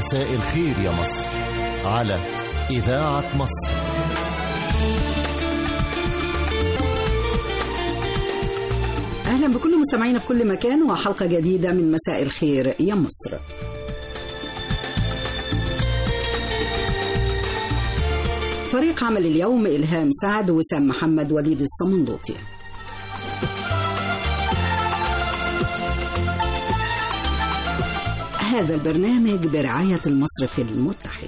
مساء الخير يا مصر على إذاعة مصر أهلا بكل مستمعينا في كل مكان وحلقة جديدة من مساء الخير يا مصر فريق عمل اليوم إلهام سعد وسام محمد وليد الصمندوطي هذا البرنامج برعاية المصرف المتحد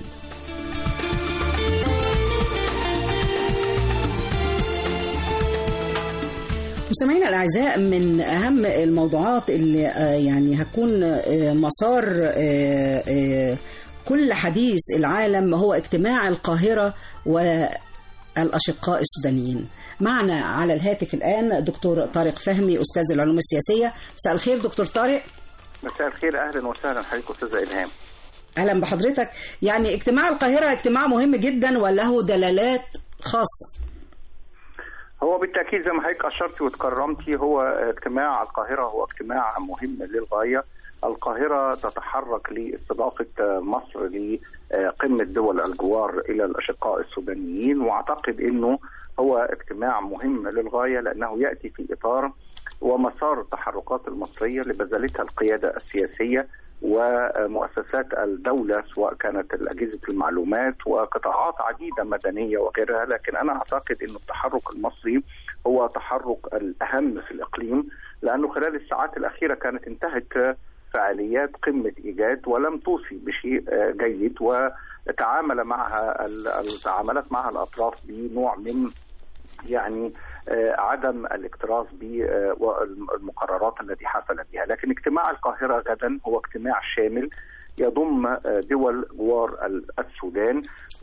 مستمعينا الاعزاء من اهم الموضوعات اللي آه، يعني هتكون آه، مسار آه، آه، كل حديث العالم هو اجتماع القاهره والاشقاء السودانيين. معنا على الهاتف الان دكتور طارق فهمي استاذ العلوم السياسيه. مساء الخير دكتور طارق. مساء الخير اهلا وسهلا حضرتك استاذه الهام اهلا بحضرتك. يعني اجتماع القاهره اجتماع مهم جدا وله دلالات خاصه. هو بالتاكيد زي ما حضرتك اشرتي وتكرمتي هو اجتماع القاهره هو اجتماع مهم للغايه القاهره تتحرك لاستضافه مصر لقمه دول الجوار الى الاشقاء السودانيين واعتقد انه هو اجتماع مهم للغايه لانه ياتي في اطار ومسار التحركات المصريه اللي بذلتها القياده السياسيه ومؤسسات الدولة سواء كانت أجهزة المعلومات وقطاعات عديدة مدنية وغيرها لكن أنا أعتقد أن التحرك المصري هو تحرك الأهم في الإقليم لأنه خلال الساعات الأخيرة كانت انتهت فعاليات قمة إيجاد ولم توصي بشيء جيد وتعامل معها تعاملت معها الأطراف بنوع من يعني عدم الاكتراث بالمقررات التي حصل بها لكن اجتماع القاهرة غدا هو اجتماع شامل يضم دول جوار السودان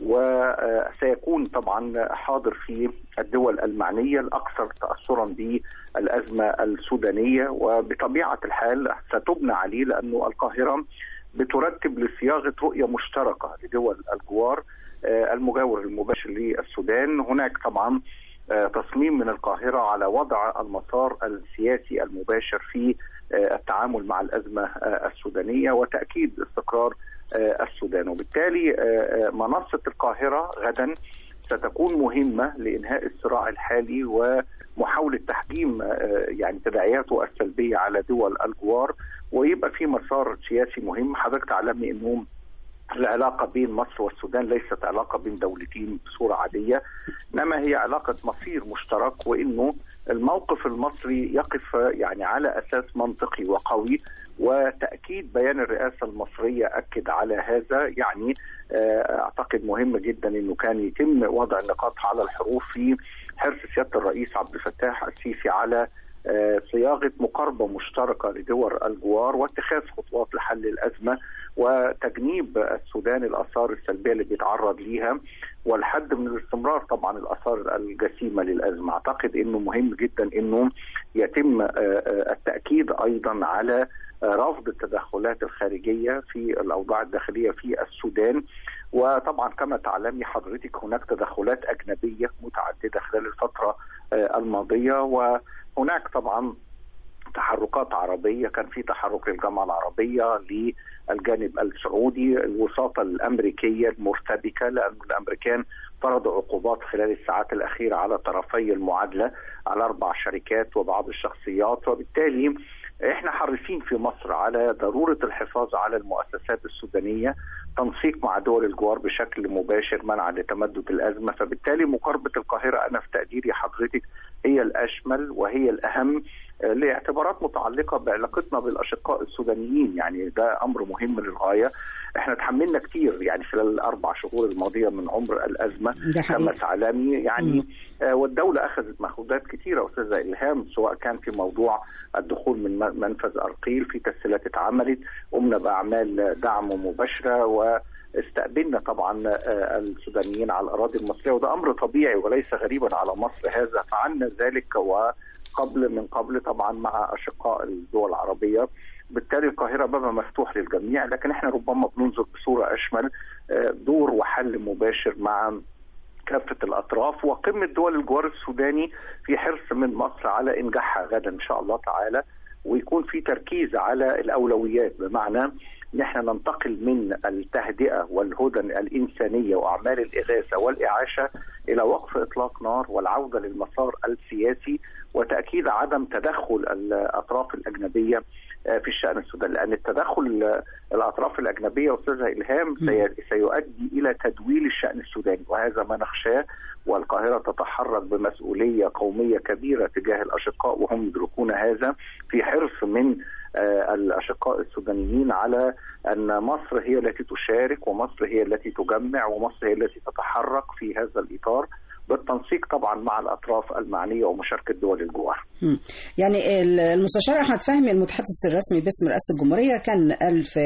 وسيكون طبعا حاضر في الدول المعنية الأكثر تأثرا بالأزمة السودانية وبطبيعة الحال ستبنى عليه لأنه القاهرة بترتب لصياغة رؤية مشتركة لدول الجوار المجاور المباشر للسودان هناك طبعا تصميم من القاهرة على وضع المسار السياسي المباشر في التعامل مع الأزمة السودانية وتأكيد استقرار السودان وبالتالي منصة القاهرة غدا ستكون مهمة لإنهاء الصراع الحالي ومحاولة تحجيم يعني تداعياته السلبية على دول الجوار ويبقى في مسار سياسي مهم حضرتك تعلمي أنه العلاقة بين مصر والسودان ليست علاقة بين دولتين بصورة عادية إنما هي علاقة مصير مشترك وإنه الموقف المصري يقف يعني على أساس منطقي وقوي وتأكيد بيان الرئاسة المصرية أكد على هذا يعني أعتقد مهم جدا أنه كان يتم وضع النقاط على الحروف في حرص سيادة الرئيس عبد الفتاح السيسي على صياغه مقاربه مشتركه لدول الجوار واتخاذ خطوات لحل الازمه وتجنيب السودان الاثار السلبيه اللي بيتعرض ليها والحد من الاستمرار طبعا الاثار الجسيمه للازمه، اعتقد انه مهم جدا انه يتم التاكيد ايضا على رفض التدخلات الخارجيه في الاوضاع الداخليه في السودان وطبعا كما تعلمي حضرتك هناك تدخلات اجنبيه متعدده خلال الفتره الماضيه وهناك طبعا تحركات عربيه كان في تحرك للجامعه العربيه للجانب السعودي الوساطه الامريكيه المرتبكه لان الامريكان فرضوا عقوبات خلال الساعات الاخيره على طرفي المعادله على اربع شركات وبعض الشخصيات وبالتالي احنا حريصين في مصر على ضروره الحفاظ على المؤسسات السودانيه تنسيق مع دول الجوار بشكل مباشر منعا لتمدد الازمه فبالتالي مقاربه القاهره انا في تقديري حضرتك هي الاشمل وهي الاهم لاعتبارات متعلقه بعلاقتنا بالاشقاء السودانيين يعني ده امر مهم للغايه احنا تحملنا كتير يعني خلال الاربع شهور الماضيه من عمر الازمه كما تعلمي يعني آه والدوله اخذت مخوضات كثيره استاذه الهام سواء كان في موضوع الدخول من منفذ ارقيل في تسهيلات اتعملت قمنا باعمال دعم مباشره و استقبلنا طبعا السودانيين على الاراضي المصريه وده امر طبيعي وليس غريبا على مصر هذا فعلنا ذلك وقبل من قبل طبعا مع اشقاء الدول العربيه بالتالي القاهره بابها مفتوح للجميع لكن احنا ربما بننظر بصوره اشمل دور وحل مباشر مع كافة الأطراف وقمة دول الجوار السوداني في حرص من مصر على إنجاحها غدا إن شاء الله تعالى ويكون في تركيز على الأولويات بمعنى ان احنا ننتقل من التهدئه والهدن الانسانيه واعمال الاغاثه والاعاشه الى وقف اطلاق نار والعوده للمسار السياسي وتاكيد عدم تدخل الاطراف الاجنبيه في الشان السوداني لان التدخل الاطراف الاجنبيه استاذه الهام سيؤدي الى تدويل الشان السوداني وهذا ما نخشاه والقاهره تتحرك بمسؤوليه قوميه كبيره تجاه الاشقاء وهم يدركون هذا في حرص من الاشقاء السودانيين على ان مصر هي التي تشارك ومصر هي التي تجمع ومصر هي التي تتحرك في هذا الاطار بالتنسيق طبعا مع الاطراف المعنيه ومشاركه دول الجوار. يعني المستشار احمد فهمي المتحدث الرسمي باسم رئاسه الجمهوريه كان قال في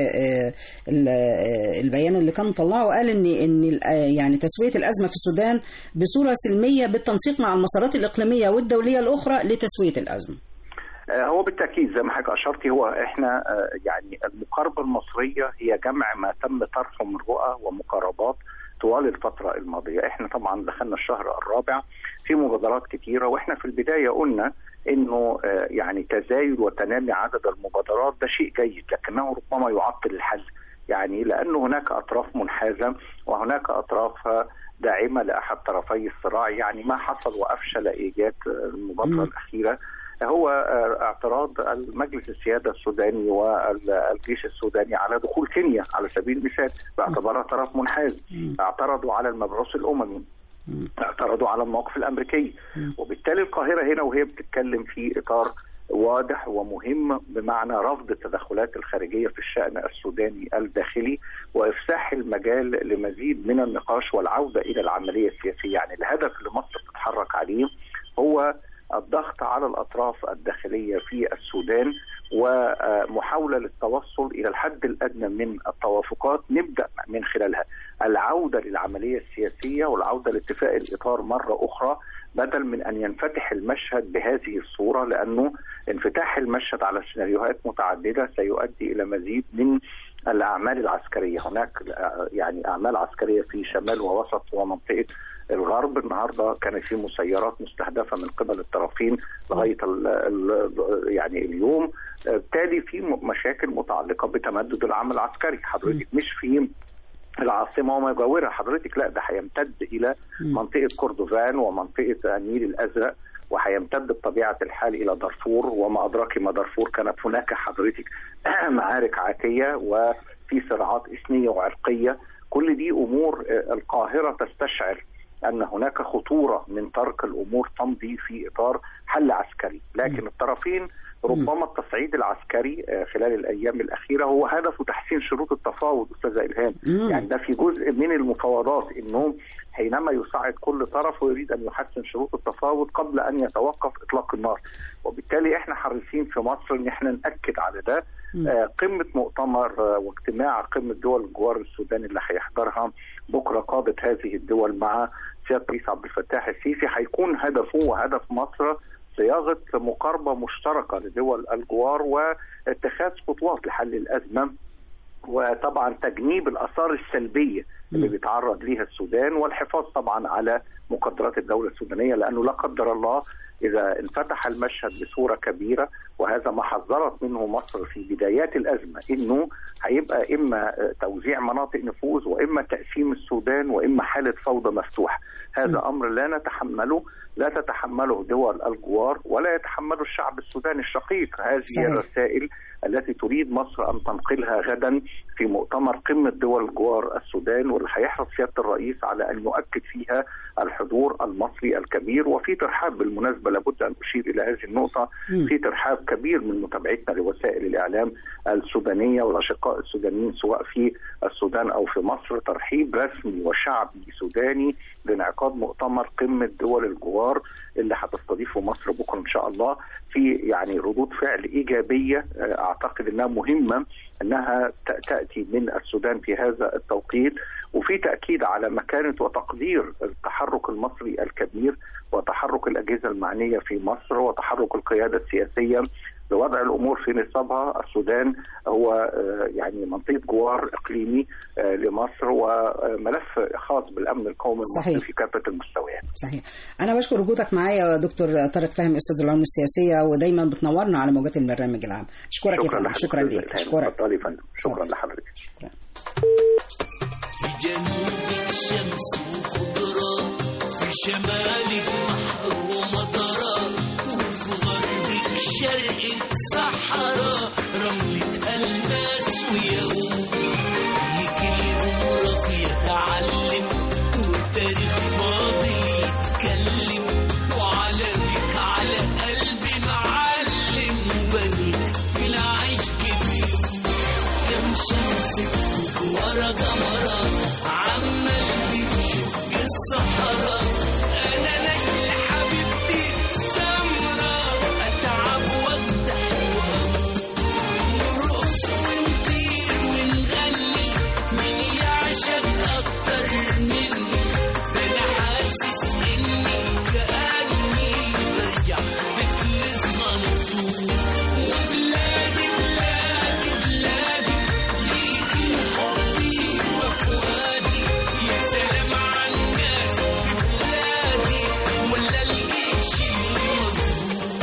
البيان اللي كان مطلعه قال ان ان يعني تسويه الازمه في السودان بصوره سلميه بالتنسيق مع المسارات الاقليميه والدوليه الاخرى لتسويه الازمه. هو بالتاكيد زي ما حضرتك اشرتي هو احنا يعني المقاربه المصريه هي جمع ما تم طرحه من رؤى ومقاربات طوال الفترة الماضية احنا طبعا دخلنا الشهر الرابع في مبادرات كثيرة واحنا في البداية قلنا انه يعني تزايد وتنامي عدد المبادرات ده شيء جيد لكنه ربما يعطل الحل يعني لأن هناك أطراف منحازة وهناك أطراف داعمة لأحد طرفي الصراع يعني ما حصل وأفشل إيجاد المبادرة الأخيرة هو اعتراض المجلس السياده السوداني والجيش السوداني على دخول كينيا على سبيل المثال باعتبارها طرف منحاز اعترضوا على المبعوث الاممي اعترضوا على المواقف الامريكيه وبالتالي القاهره هنا وهي بتتكلم في اطار واضح ومهم بمعنى رفض التدخلات الخارجيه في الشان السوداني الداخلي وافساح المجال لمزيد من النقاش والعوده الى العمليه السياسيه، يعني الهدف اللي مصر بتتحرك عليه هو الضغط على الاطراف الداخليه في السودان ومحاوله للتوصل الى الحد الادنى من التوافقات نبدا من خلالها العوده للعمليه السياسيه والعوده لاتفاق الاطار مره اخرى بدل من ان ينفتح المشهد بهذه الصوره لانه انفتاح المشهد على سيناريوهات متعدده سيؤدي الى مزيد من الاعمال العسكريه، هناك يعني اعمال عسكريه في شمال ووسط ومنطقه الغرب النهارده كانت في مسيرات مستهدفه من قبل الطرفين لغايه ال ال يعني اليوم بالتالي في مشاكل متعلقه بتمدد العمل العسكري حضرتك مش في العاصمه وما يجاورها حضرتك لا ده هيمتد الى منطقه كردفان ومنطقه النيل الازرق وهيمتد بطبيعه الحال الى دارفور وما ادراك ما دارفور كانت هناك حضرتك معارك عاتيه وفي صراعات اثنيه وعرقيه كل دي امور القاهره تستشعر ان هناك خطوره من ترك الامور تمضي في اطار حل عسكري، لكن الطرفين ربما التصعيد العسكري خلال الايام الاخيره هو هدفه تحسين شروط التفاوض استاذه الهام، يعني ده في جزء من المفاوضات انه حينما يصعد كل طرف ويريد ان يحسن شروط التفاوض قبل ان يتوقف اطلاق النار، وبالتالي احنا حريصين في مصر ان احنا ناكد على ده قمه مؤتمر واجتماع قمه دول الجوار السوداني اللي هيحضرها بكره قاده هذه الدول مع سياده الرئيس عبد الفتاح السيسي هيكون هدفه وهدف مصر صياغه مقاربه مشتركه لدول الجوار واتخاذ خطوات لحل الازمه وطبعا تجنيب الاثار السلبيه اللي بيتعرض ليها السودان والحفاظ طبعا على مقدرات الدوله السودانيه لانه لا قدر الله اذا انفتح المشهد بصوره كبيره وهذا ما حذرت منه مصر في بدايات الازمه انه هيبقى اما توزيع مناطق نفوذ واما تقسيم السودان واما حاله فوضى مفتوحه، هذا امر لا نتحمله لا تتحمله دول الجوار ولا يتحمله الشعب السوداني الشقيق، هذه صحيح. الرسائل التي تريد مصر ان تنقلها غدا في مؤتمر قمه دول الجوار السودان واللي هيحرص سياده الرئيس على ان يؤكد فيها الحضور المصري الكبير وفي ترحاب بالمناسبه لابد ان اشير الى هذه النقطه في ترحاب كبير من متابعتنا لوسائل الاعلام السودانيه والاشقاء السودانيين سواء في السودان او في مصر ترحيب رسمي وشعبي سوداني لانعقاد مؤتمر قمه دول الجوار اللي هتستضيفه مصر بكره ان شاء الله في يعني ردود فعل ايجابيه اعتقد انها مهمه انها تاتي من السودان في هذا التوقيت وفي تاكيد على مكانه وتقدير التحرك المصري الكبير وتحرك الاجهزه المعنيه في مصر وتحرك القياده السياسيه لوضع الامور في نصابها السودان هو آه، يعني منطقه جوار اقليمي آه، لمصر وملف خاص بالامن القومي المصري صحيح. في كافه المستويات. صحيح انا بشكر وجودك معايا يا دكتور طارق فهمي استاذ العلوم السياسيه ودايما بتنورنا على موجات البرنامج العام اشكرك يا فندم لحضرتك شكرا أستاذ ليك إلهام. اشكرك اتفضلي يا فندم شكرا اتفضل. لحضرتك. شكرا. في جنوبك شمس وخضرة في شمالك بحر ومطرة وفي غربك شرقك صحراء رملة ألماس وياقوت فيك الجغرافيا تعلم والتاريخ فاضل يتكلم وعلمك على قلبي معلم وبنيت في العيش كبير كم شمسك ورا قمرة عمال تشق الصحراء أنا لك لحبيبتي سمرة أتعب وأفتح وأموت نرقص ونطير ونغني مين يعشق أكتر مني ده أنا حاسس إني كأني برجع طفل صغنطوط وبلادي بلادي بلادي ليكي حبي وفؤادي يا سلام على الناس في بلادي ولا الجيش المظبوط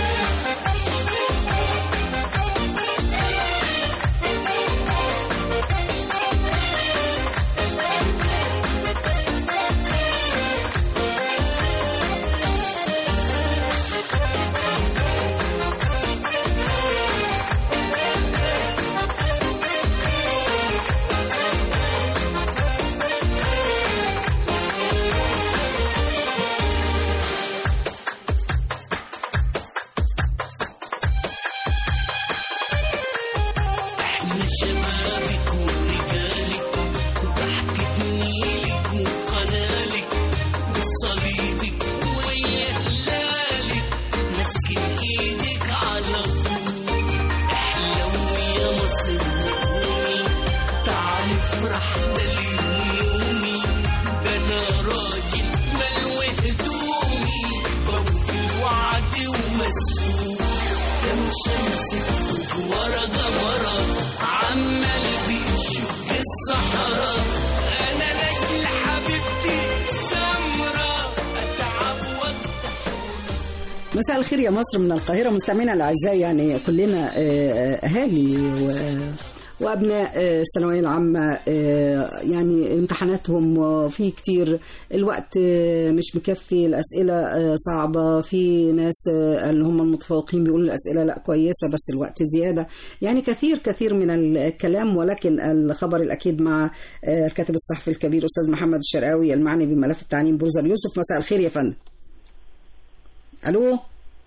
احنا شبابك ورجالك وضحكة نيلك وقنالك بصليبك ويا هلالك ماسكين ايدك على طول احلوي يا مصر وقومي تعالي افرح ده اليوم يومي ده انا راجل ملوي هدومي بوفي الوعد ومسؤول كم شمسك ورا قمرة عمال بيشق الصحراء أنا لك لحبيبتي سمرة أتعب وأفتح مساء الخير يا مصر من القاهرة مستمعينا الأعزاء يعني كلنا آه، أهالي و- وأبناء آه، الثانوية العامة آه، يعني امتحاناتهم آه، في كتير الوقت آه، مش مكفي الأسئلة آه، صعبة في ناس آه، اللي هم المتفوقين بيقولوا الأسئلة لا كويسة بس الوقت زيادة يعني كثير كثير من الكلام ولكن الخبر الأكيد مع آه، الكاتب الصحفي الكبير أستاذ محمد الشرقاوي المعني بملف التعليم بوزة يوسف مساء الخير يا فندم الو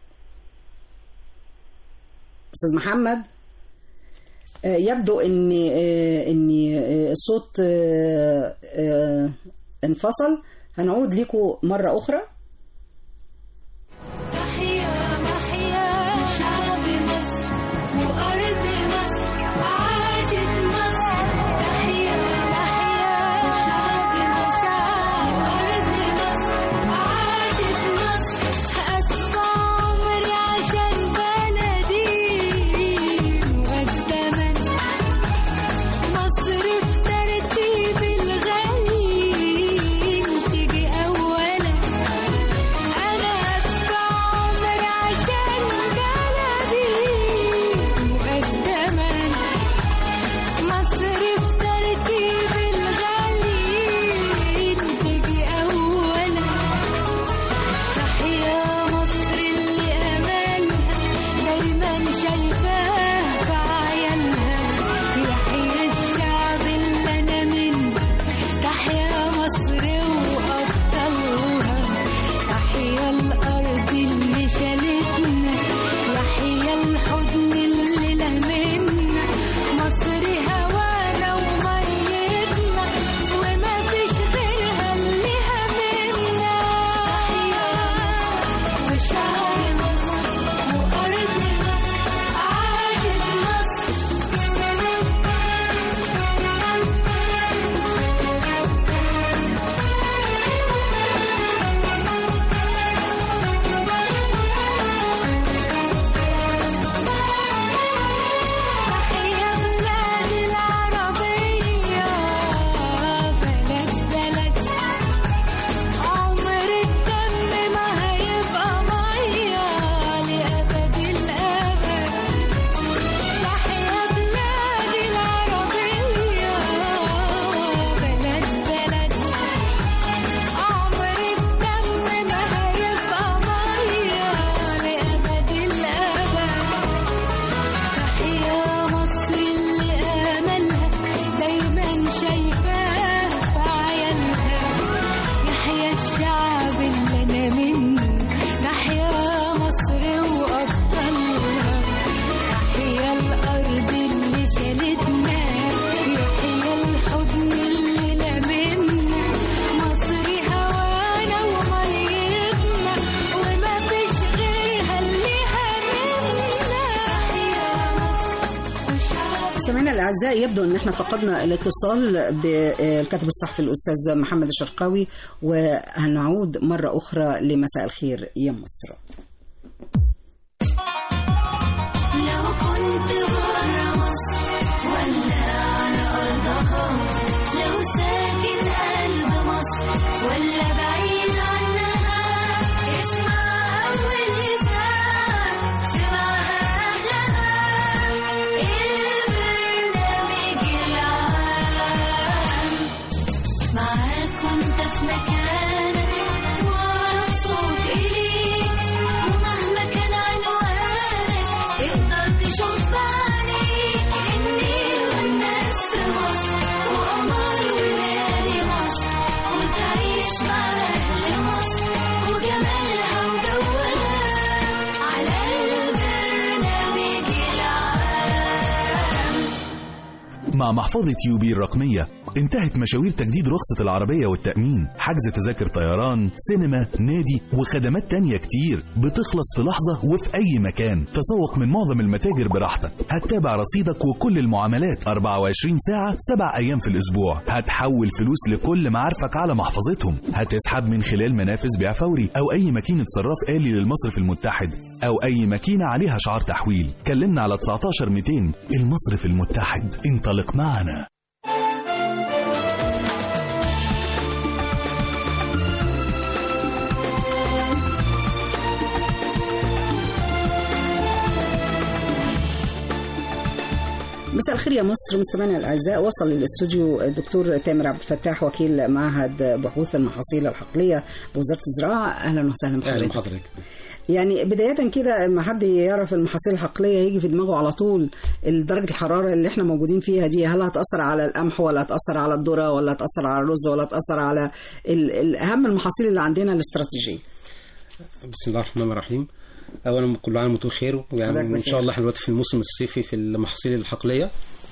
استاذ محمد آه، يبدو ان آه، ان آه، الصوت آه، آه، انفصل هنعود لكم مره اخرى تحيا محيا شعب مصر وأرض مصر عاشت مصر تحيا محيا شعب مصر وأرض مصر عاشت مصر أدفع عمري عشان بلدي مقدما مصر في ترتيب الغالي تيجي أولا أنا أدفع عمري عشان بلدي مقدما مصر في ترتيب الغالي تيجي أولا تحيا مصر اللي أملها دايما شايفاه في عيالها يحيى الشعب اللي أنا منه تحيا مصر وأبطالها تحيا الأرض اللي شالتنا يحيا الحضن اللي لمنا مصر هوانا وميتنا وما فيش غيرها اللي همنا تحيا مصر وشعب مصر وأرض مصر مستمعينا الاعزاء يبدو ان احنا فقدنا الاتصال بالكاتب الصحفي الاستاذ محمد الشرقاوي وهنعود مره اخرى لمساء الخير يا مصر لو كنت برا مصر ولا على أرضها لو ساكن قلب مصر ولا بعيد عنها اسمع أول إذاعة سمعها أهلها البرنامج العام معاك وانت في مكانك واقرب صوت إليك ومهما كان عنوانك تقدر تشوف بعينيك النيل والناس في مصر وقمر وليالي مصر وتعيش مع أهل مصر وجمالها وجوها على البرنامج العام مع محفظة يوبي الرقمية انتهت مشاوير تجديد رخصة العربية والتأمين حجز تذاكر طيران سينما نادي وخدمات تانية كتير بتخلص في لحظة وفي أي مكان تسوق من معظم المتاجر براحتك هتتابع رصيدك وكل المعاملات 24 ساعة 7 أيام في الأسبوع هتحول فلوس لكل معارفك على محفظتهم هتسحب من خلال منافذ بيع فوري أو أي ماكينة صراف آلي للمصرف المتحد أو أي ماكينة عليها شعار تحويل كلمنا على 19 200 المصرف المتحد انطلق معنا مساء الخير يا مصر مستمعينا الاعزاء وصل للاستوديو الدكتور تامر عبد الفتاح وكيل معهد بحوث المحاصيل الحقليه بوزاره الزراعه اهلا وسهلا اهلا بحضرتك بحضرتك يعني بداية كده لما حد يعرف المحاصيل الحقلية يجي في دماغه على طول درجة الحرارة اللي احنا موجودين فيها دي هل هتأثر على القمح ولا هتأثر على الذرة ولا هتأثر على الرز ولا هتأثر على ال- ال- أهم المحاصيل اللي عندنا الاستراتيجية بسم الله الرحمن الرحيم اولا كل عام وانتم بخير حضرتك يعني ان بخير. شاء الله احنا دلوقتي في الموسم الصيفي في المحاصيل الحقليه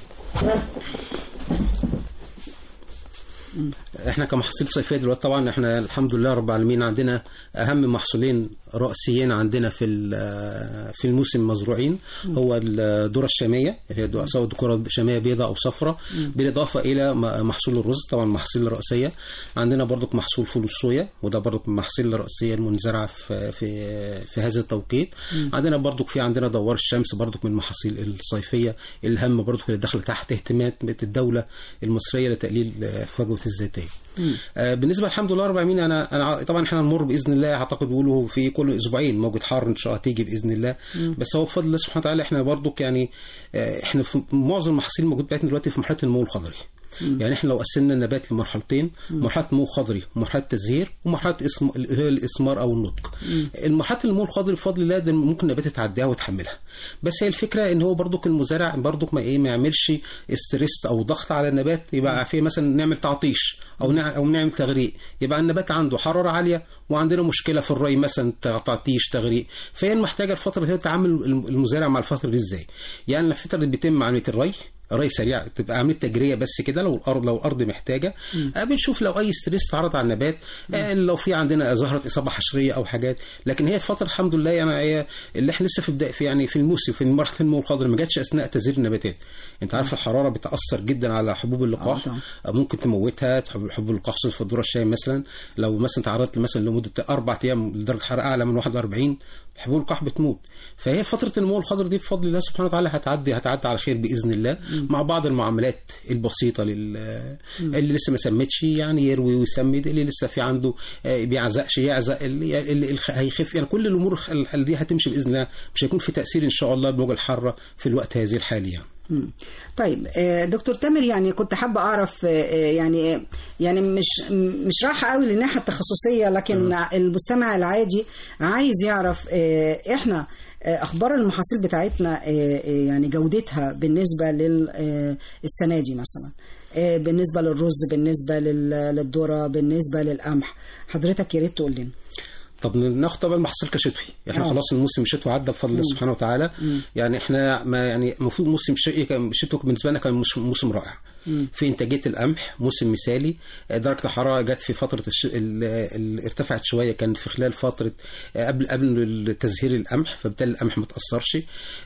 احنا كمحاصيل صيفيه دلوقتي طبعا احنا الحمد لله رب العالمين عندنا اهم محصولين رئيسيين عندنا في ال- في الموسم مزروعين هو الذره الشاميه اللي هي الذرة- سواء ذره شاميه بيضاء او صفراء بالاضافه الى م- محصول الرز طبعا المحاصيل الرئيسيه عندنا برضك محصول فول الصويا وده برضك من المحاصيل الرئيسيه المنزرعه في في في هذا التوقيت عندنا برضك في عندنا دوار الشمس برضك من المحاصيل الصيفيه الهامه برضك اللي داخله تحت اهتمامات الدوله المصريه لتقليل آه، فجوه الزيتيه آه، بالنسبه الحمد لله رب العالمين انا انا طبعا احنا هنمر باذن الله اعتقد بيقولوا في كل اسبوعين موجه حر ان شاء الله هتيجي باذن الله بس هو بفضل الله سبحانه وتعالى احنا برضك يعني آه، احنا في معظم المحاصيل الموجوده بتاعتنا دلوقتي في مرحله النمو الخضري يعني احنا لو قسمنا النبات لمرحلتين مرحله نمو خضري ومرحله تزهير ومرحله اسم اللي هي الاسمار او النضج المرحله النمو الخضري بفضل الله ده ممكن النبات يتعديها وتحملها بس هي الفكره ان هو برضك المزارع برضك ما ايه ما يعملش ستريس او ضغط على النبات يبقى في مثلا نعمل تعطيش او نع- او نعمل تغريق يبقى النبات عنده حراره عاليه وعندنا مشكله في الري مثلا تعطيش تغريق فهي محتاجه الفتره دي تعامل المزارع مع الفتره دي ازاي يعني الفتره اللي بيتم عمليه الري ري سريع تبقى عمليه تجريه بس كده لو الارض لو الارض محتاجه آه بنشوف لو اي ستريس تعرض على النبات آه لو في عندنا ظهرت اصابه حشريه او حاجات لكن هي الفتره الحمد لله يعني هي اللي احنا لسه في بدايه في يعني في الموسم في مرحله النمو الخضري ما جاتش اثناء تزهير النباتات انت عارف الحراره بتاثر جدا على حبوب اللقاح طبعا. آه ممكن تموتها تحب- حبوب اللقاح خصوصا في الذره الشاي مثلا لو مثلا تعرضت مثلا لمده اربع ايام لدرجه حراره اعلى من 41 حبوب اللقاح بتموت فهي فتره النمو الخضري دي بفضل الله سبحانه وتعالى هتعدي هتعدي على خير باذن الله مع بعض المعاملات البسيطه لل اللي لسه ما سمتش يعني يروي ويسمد اللي لسه في عنده آه، بيعزقش يعزق اللي, اللي الخ- هيخف يعني كل الامور الخ- دي هتمشي باذن الله مش هيكون في تاثير ان شاء الله بالموجه الحاره في الوقت هذه الحالي يعني مم. طيب آه، دكتور تامر يعني كنت حابة أعرف آه، آه، يعني يعني مش مش رايحة قوي للناحية التخصصية لكن المستمع العادي عايز يعرف آه، إحنا آه، أخبار المحاصيل بتاعتنا آه، آه، يعني جودتها بالنسبة للسنة دي مثلا آه، بالنسبة للرز بالنسبة لل- للذرة بالنسبة للقمح حضرتك يا ريت تقول لنا طب ناخد طبعا المحصول كشتوي احنا آه. خلاص الموسم الشتوي عدى بفضل الله سبحانه وتعالى يعني احنا ما يعني المفروض موسم الشتوي كان الشتوي بالنسبه لنا كان مش- موسم رائع في انتاجيه القمح موسم مثالي آه، درجه الحراره جت في فتره الش... ال... ال... ارتفعت شويه كان في خلال فتره آه، قبل قبل تزهير القمح فبالتالي القمح ما تاثرش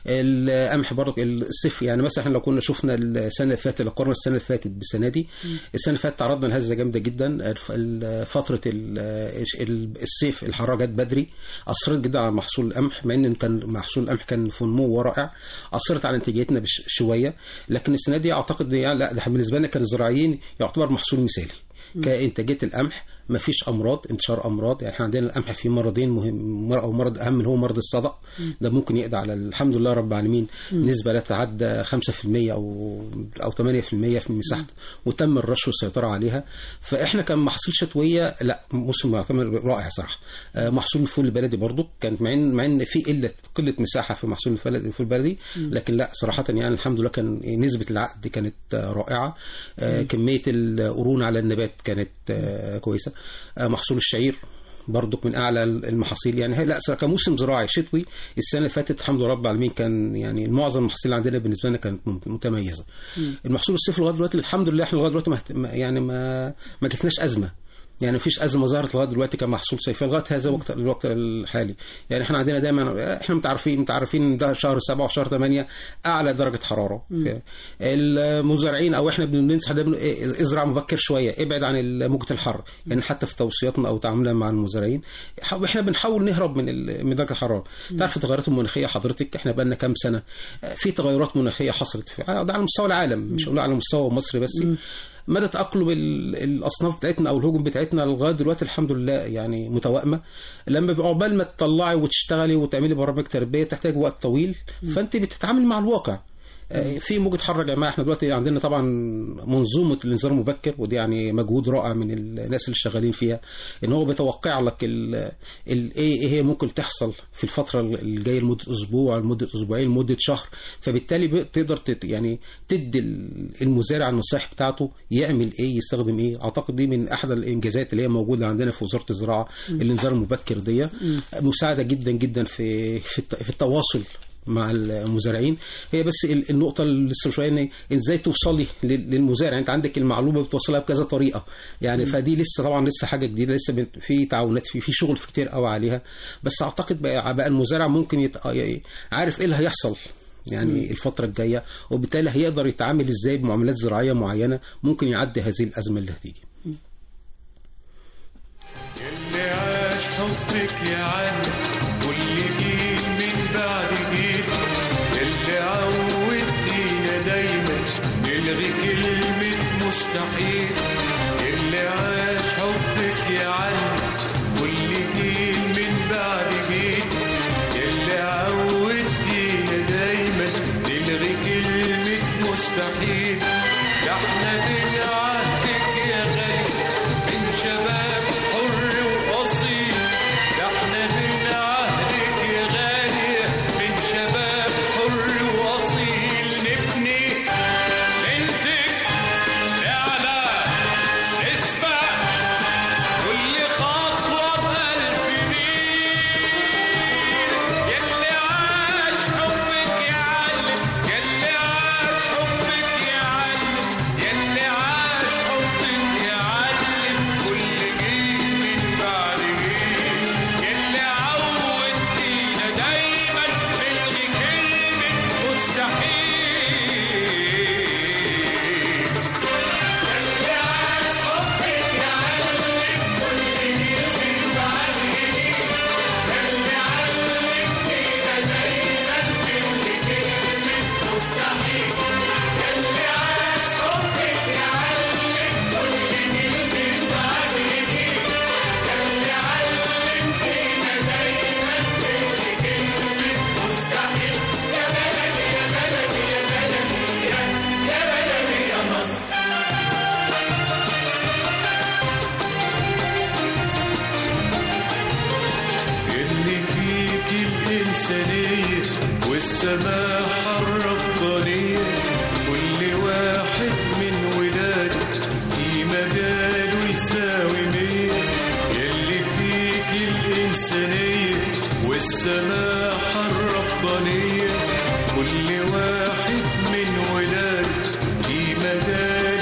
القمح برضه الصيف يعني مثلا احنا لو كنا شفنا السنه اللي فاتت لو قارنا السنه اللي فاتت بالسنه دي السنه اللي فاتت تعرضنا لهزه جامده جدا الف- ال- فتره ال- ال- الصيف الحراره جت بدري اثرت جدا على محصول القمح مع ان كان محصول القمح كان في نمو رائع اثرت على انتاجيتنا بش- شويه لكن السنه دي اعتقد يعني لا ده بالنسبه لنا كزراعيين يعتبر محصول مثالي كانتاجيه القمح ما فيش امراض انتشار امراض يعني احنا عندنا القمح فيه مرضين مهم مر- او مرض اهم اللي هو مرض الصدأ ده ممكن يقضي على الحمد لله رب العالمين نسبه لا تتعدى 5% او او 8% في مساحته وتم الرش والسيطره عليها فاحنا كان محصول شتويه لا موسم يعتبر رائع صراحه آه، محصول الفول البلدي برضو كانت مع ان مع ان في قله قله مساحه في محصول الفل- الفول البلدي لكن لا صراحه يعني الحمد لله كان نسبه العقد كانت آه، رائعه آه، كميه القرون على النبات كانت آه، كويسه آه، محصول الشعير برضك من اعلى المحاصيل يعني هي لا صراحة كموسم زراعي شتوي السنه اللي فاتت الحمد لله رب العالمين كان يعني معظم المحاصيل عندنا بالنسبه لنا كانت مم- متميزه المحصول الصيفي لغايه دلوقتي الحمد لله احنا لغايه دلوقتي ما اهت- ما- يعني ما ما جاتناش ازمه يعني مفيش ازمه ظهرت لغايه دلوقتي كمحصول صيفي لغايه هذا الوقت الوقت الحالي يعني احنا عندنا دايما احنا متعرفين متعرفين ان ده شهر سبعة وشهر ثمانية اعلى درجه حراره المزارعين او احنا بننصح دايما إيه، ازرع مبكر شويه ابعد عن موجه الحر يعني حتى في توصياتنا او تعاملنا مع المزارعين ح- احنا بنحاول نهرب من ال- من درجه الحراره تعرف التغيرات المناخيه حضرتك احنا بقى لنا كام سنه في تغيرات مناخيه حصلت في ده على مستوى العالم مش هقول على مستوى مصر بس مدى تأقلم ال- الأصناف بتاعتنا أو الهجوم بتاعتنا لغاية دلوقتي الحمد لله يعني متوائمة لما بيبقى عقبال ما تطلعي وتشتغلي وتعملي برامج تربية تحتاج وقت طويل فأنت بتتعامل مع الواقع آه، في موجة حر يا جماعة احنا دلوقتي عندنا طبعا منظومة الانذار المبكر ودي يعني مجهود رائع من الناس اللي شغالين فيها ان هو بيتوقع لك ال ال ايه إيه هي ممكن تحصل في الفترة الجاية لمدة اسبوع لمدة اسبوعين لمدة شهر فبالتالي ب- تقدر تت يعني تدي ال- المزارع النصائح بتاعته يعمل ايه يستخدم ايه اعتقد دي من احد الانجازات اللي هي موجودة عندنا في وزارة الزراعة الانذار المبكر دي مساعدة جدا جدا في في الت- في التواصل مع المزارعين هي بس ال- النقطة اللي لسه شوية ان ازاي توصلي لل- للمزارع انت عندك المعلومة بتوصلها بكذا طريقة يعني فدي لسه طبعا لسه حاجة جديدة لسه بن- في تعاونات في في شغل كتير قوي عليها بس اعتقد بقى, بقى المزارع ممكن يت... ي- عارف ايه اللي هيحصل يعني الفترة الجاية وبالتالي هيقدر يتعامل ازاي بمعاملات زراعية معينة ممكن يعدي هذه الأزمة اللي هتيجي اللي عاش حبك يا عم كل جيل من بعد جيل اللي عودتينا دايما نلغي كلمة مستحيل اللي عاش حبك يا عم كل جيل من بعد جيل اللي عودتينا دايما نلغي كلمة مستحيل ده احنا من عهدك يا غالي من شباب حر وأصيل ده احنا من عهدك يا غالي من شباب حر وأصيل نبني بنتك لأعلى نسبة كل خطوة بألف ميل يلي عاش حبك يعلم يلي عاش حبك يعلم يلي عاش حبك يعلم كل جيل من بعد جيل يلي عودتينا دايما نلغي كلمة مستحيل يلي عاش حبك يعلم كل جيل من بعد جيل يلي علمتينا دايما نلغي كلمة مستحيل يلي عاش حبك يعلم كل جيل من بعد جيل يلي علمتينا دايما نلغي كلمة مستحيل يا بلدي يا بلدي يا بلدي يا يا بلدي يا مصر اللي فيك الإنسانية والسماحة الربانية كل واحد من ولادك في مجاله يساوي مية اللي فيك الإنسانية والسماحة الربانية كل واحد من ولادك في مجاله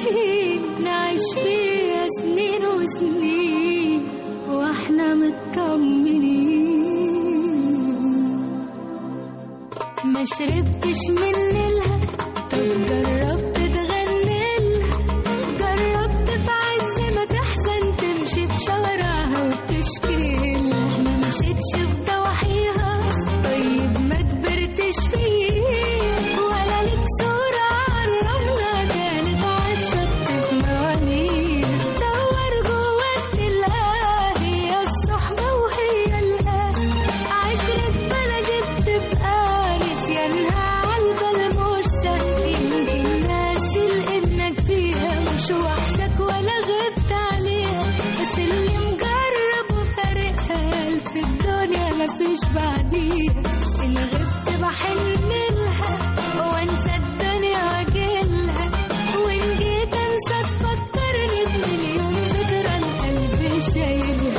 عايشين نعيش فيها سنين وسنين واحنا مطمنين ما شربتش من نيلها طب جربت تغني لها جربت في عز ما تحزن تمشي في شوارعها وتشكي لها ما مشيتش في ضواحيها طيب ما كبرتش فيه ولا ليك صورة عالرملة كانت عالشط في موانيها دور جواك تلاقيها هي الصحبة وهي الأهل عشرة بلدي بتبقى نسيانها عالبال مش سهل يمكن ناسي لإنك فيها مش وحشك ولا غبت عليها بس اللي مجرب وفارقها في الدنيا مفيش بعديها إن غبت بحن لها وانسى الدنيا واجيلها وإن جيت انسى تفكرني بمليون ذكرى القلب شايلها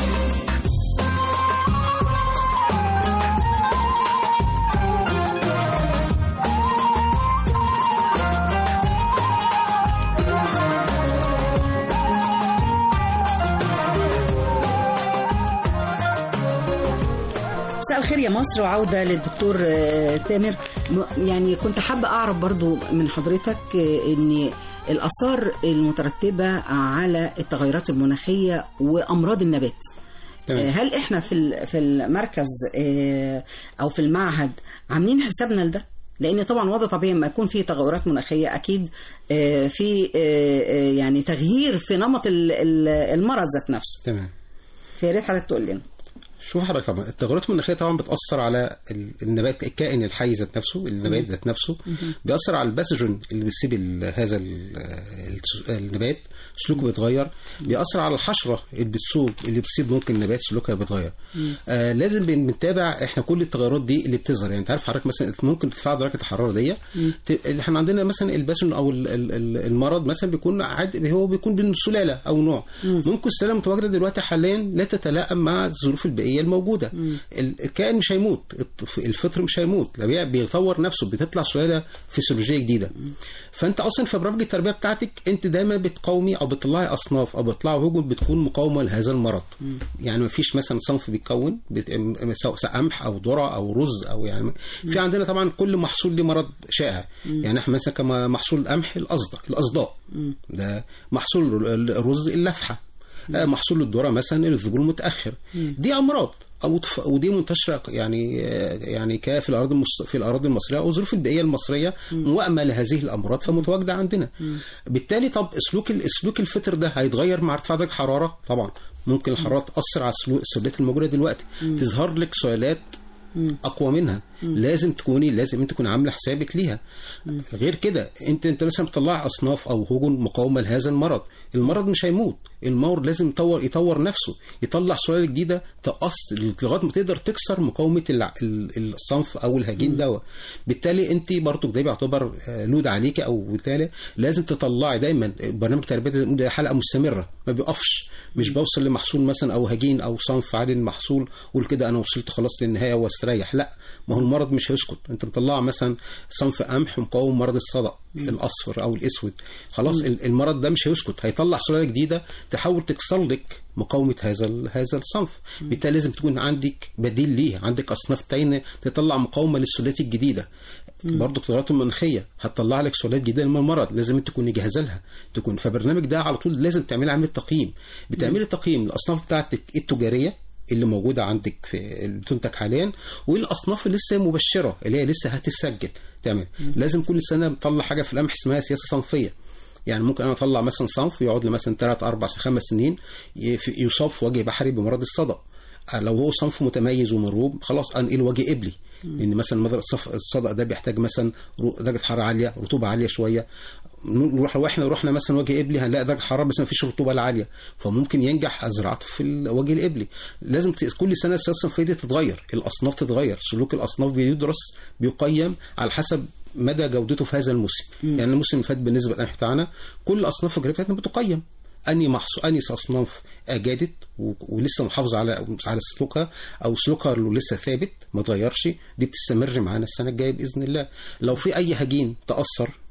مساء الخير يا مصر وعودة للدكتور آه، تامر م- يعني كنت حابة أعرف برضو من حضرتك آه، أن الآثار المترتبة على التغيرات المناخية وأمراض النبات تمام. آه، هل إحنا في ال- في المركز آه، أو في المعهد عاملين حسابنا لده؟ لأن طبعا وضع طبيعي لما يكون في تغيرات مناخية أكيد آه، في آه، آه، يعني تغيير في نمط ال- ال- المرض ذات نفسه تمام فيا ريت حضرتك تقول لنا شوف حضرتك طبعا التغيرات المناخيه طبعا بتاثر على ال- النبات الكائن الحي ذات نفسه النبات ذات نفسه بيأثر على الباثوجين اللي بيسيب ال- هذا ال- الس- النبات سلوكه بيتغير بيأثر على الحشره اللي بتسوق اللي بتسيب ممكن النبات سلوكها بيتغير آه لازم بن- بنتابع احنا كل التغيرات دي اللي بتظهر يعني انت عارف حضرتك مثلا ممكن ترفع درجه الحراره دي ت- احنا عندنا مثلا الباثوجين او ال- ال- ال- المرض مثلا بيكون عاد هو بيكون بين سلاله او نوع ممكن السلاله المتواجده دلوقتي حاليا لا تتلائم مع الظروف البيئيه الموجوده ال- الكائن مش هيموت الط- الفطر مش هيموت ده بي- بيطور نفسه بتطلع سلاله فسيولوجيه جديده فانت اصلا في برامج التربيه بتاعتك انت دايما بتقاومي او بتطلعي اصناف او بتطلعي هجن بتكون مقاومه لهذا المرض يعني ما فيش مثلا صنف بيتكون بت- م- سواء قمح او ذره او رز او يعني في عندنا طبعا كل محصول ليه مرض شائع يعني احنا مثلا كما محصول القمح الاصدق الاصداء ده محصول الرز اللفحه آه، محصول الذره مثلا الذبول المتاخر دي امراض او طف- ودي منتشره يعني آه، يعني ك في الاراضي المص... في الاراضي المصريه او الظروف البيئيه المصريه موائمه لهذه الامراض فمتواجده عندنا بالتالي طب سلوك ال- سلوك الفطر ده هيتغير مع ارتفاع درجه الحراره طبعا ممكن الحراره تاثر على السلو- السلالات الموجوده دلوقتي تظهر لك سلالات اقوى منها لازم تكوني لازم انت تكون عامله حسابك ليها غير كده انت انت مثلا بتطلع اصناف او هجن مقاومه لهذا المرض المرض مش هيموت المرض لازم يطور يطور نفسه يطلع سلاله جديده تقص لغايه ما تقدر تكسر مقاومه الع- ال- الصنف او الهجين دوا بالتالي انت برضك ده بيعتبر آه، لود عليك او بالتالي لازم تطلعي دايما برنامج تربيه زي ما بنقول ده حلقه مستمره ما بيقفش مش بوصل لمحصول مثلا او هجين او صنف عالي المحصول قول كده انا وصلت خلاص للنهايه واستريح لا ما هو المرض مش هيسكت انت مطلع مثلا صنف قمح مقاوم مرض الصدأ الاصفر او الاسود خلاص ال- المرض ده مش هيسكت هيطلع سلاله جديده تحاول تكسر لك مقاومه هذا ال- هذا الصنف بالتالي لازم تكون عندك بديل ليه عندك اصناف تانية تطلع مقاومه للسلالات الجديده برضه التغيرات المناخيه هتطلع لك سلالات جديده من المرض لازم انت تكوني جاهزه لها تكون فبرنامج ده على طول لازم تعملي عمليه تقييم بتعملي تقييم الاصناف بتاعتك التجاريه اللي موجوده عندك في اللي بتنتج حاليا والاصناف اللي لسه مبشره اللي هي لسه هتسجل تعمل لازم كل سنه بنطلع حاجه في القمح اسمها سياسه صنفيه يعني ممكن انا اطلع مثلا صنف يقعد لي مثلا 3 4 5 سنين ي- يصاب في وجه بحري بمرض الصدأ لو هو صنف متميز ومروب خلاص انقل وجه قبلي لان مثلا مرض الصف- الصدأ ده بيحتاج مثلا رو- درجه حراره عاليه رطوبه عاليه شويه نروح لو احنا رحنا مثلا وجه قبلي هنلاقي درجه حراره بس ما فيش رطوبه العاليه فممكن ينجح زراعته في الوجه القبلي لازم ت- كل سنه السياسه الصنفيه دي تتغير الاصناف تتغير سلوك الاصناف بيدرس بيقيم على حسب مدى جودته في هذا الموسم يعني الموسم اللي فات بالنسبه للقمح بتاعنا كل الاصناف الجريئه بتاعتنا بتقيم اني محصول اني اصناف اجادت و- ولسه محافظه على على سلوكها او سلوكها اللي لسه ثابت ما اتغيرش دي بتستمر معانا السنه الجايه باذن الله لو في اي هجين تاثر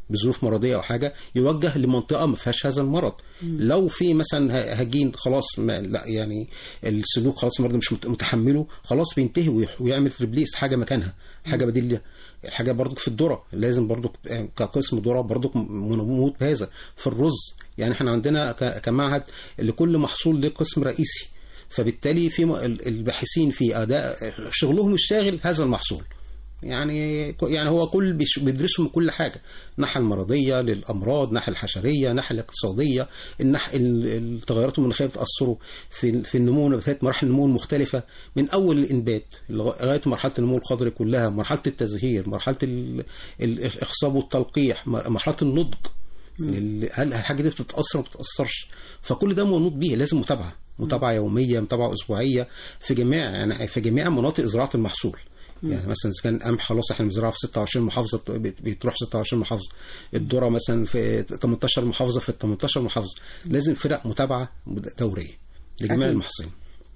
بظروف مرضيه او حاجه يوجه لمنطقه ما فيهاش هذا المرض لو في مثلا ه- هجين خلاص ما لا يعني السلوك خلاص المرض مش مت- متحمله خلاص بينتهي ويح- ويعمل ريبليس حاجه مكانها حاجه بديل ليها الحاجه برضك في الذره لازم برضك كقسم ذره برضك منموت بهذا في الرز يعني احنا عندنا ك- كمعهد لكل محصول له قسم رئيسي فبالتالي في م- ال- الباحثين في اداء شغلهم الشاغل هذا المحصول يعني يعني هو كل بيش- بيدرسوا من كل حاجه الناحيه المرضيه للامراض الناحيه الحشريه الناحيه الاقتصاديه الناحيه ال- التغيرات المناخيه بتاثره في في النمو نباتات مراحل النمو المختلفه من اول الانبات لغايه مرحله النمو الخضري كلها مرحله التزهير مرحله ال- ال- الاخصاب والتلقيح مر- مرحله النضج ال- هل الحاجه دي بتتاثر ما بتتاثرش فكل ده منوط بيه لازم متابعه متابعه يوميه متابعه اسبوعيه في جميع يعني في جميع مناطق زراعه المحصول يعني مثلا اذا كان قمح خلاص احنا بنزرعه في 26 محافظه بت- بتروح 26 محافظه الذره مثلا في 18 محافظه في 18 محافظه لازم فرق متابعه دوريه لجميع أكيد. المحاصيل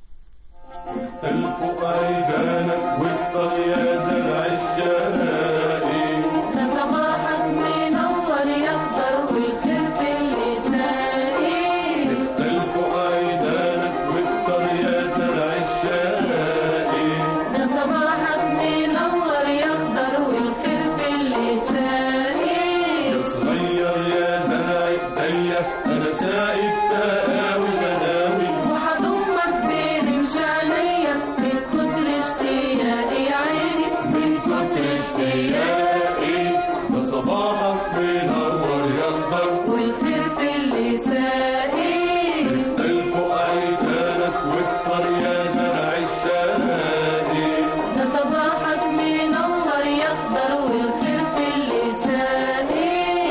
الفوق عيدانك وافطر يا زرع الشرائي ده صباحك منور يخضر والفلفل يسائي الفوق عيدانك وافطر يا زرع الشرائي ده صباحك منور يخضر والفلفل يسائي يا صغير يا زرع ايديا انا سايب تقاوي بداوي وحضمك بيرمش عليا من كتر اشتياقي يا عيني من كتر اشتياقي ده صباحك منور يخضر والفلفل يسائي الفوق عيدانك وافطر يا زرع الشرائي ده صباحك منور يخضر والفلفل يسائي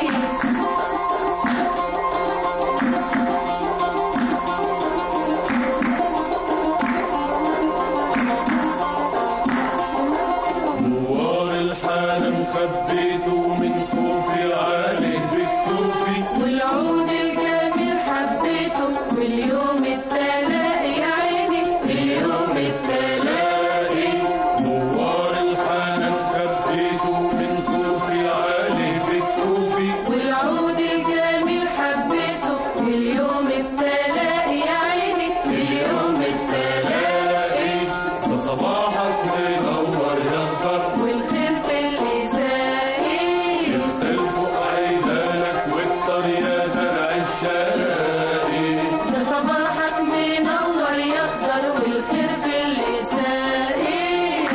نوار الحالة خبيته من خوفي عليه بالكوفي والعود الجميل حبيته واليوم التلاقي يا عيني اليوم التلاقي نوار الحالة خبيته من خوفي عليه بالكوفي والعود الجميل حبيته واليوم التلاقي يا عيني اليوم التلاقي ده صباحك منور يخضر والفلفل يسائي الفوق عيدانك وافطر يا زرع الشرائي ده صباحك منور يخضر والفلفل يسائي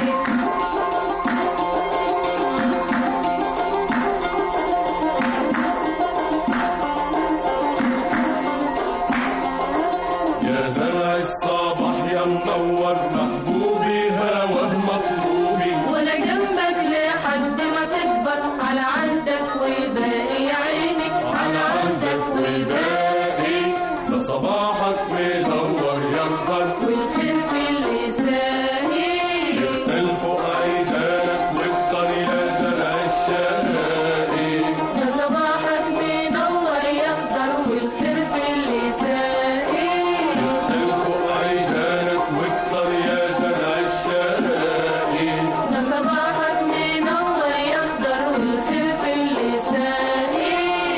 يا زرع الصباح يا منور محبوبي هواه مطلوبي وانا جنبك لحد ما تكبر على عندك وباقي يا عيني على عندك وباقي ده صباحك منور يخضر والفلفل يسائي الفوق عيدانك وافطر يا زرع الشرائي ده صباحك منور يخضر والفلفل يسائي الفوق عيدانك وافطر يا زرع الشرائي ده صباحك منور يخضر والفلفل يسائي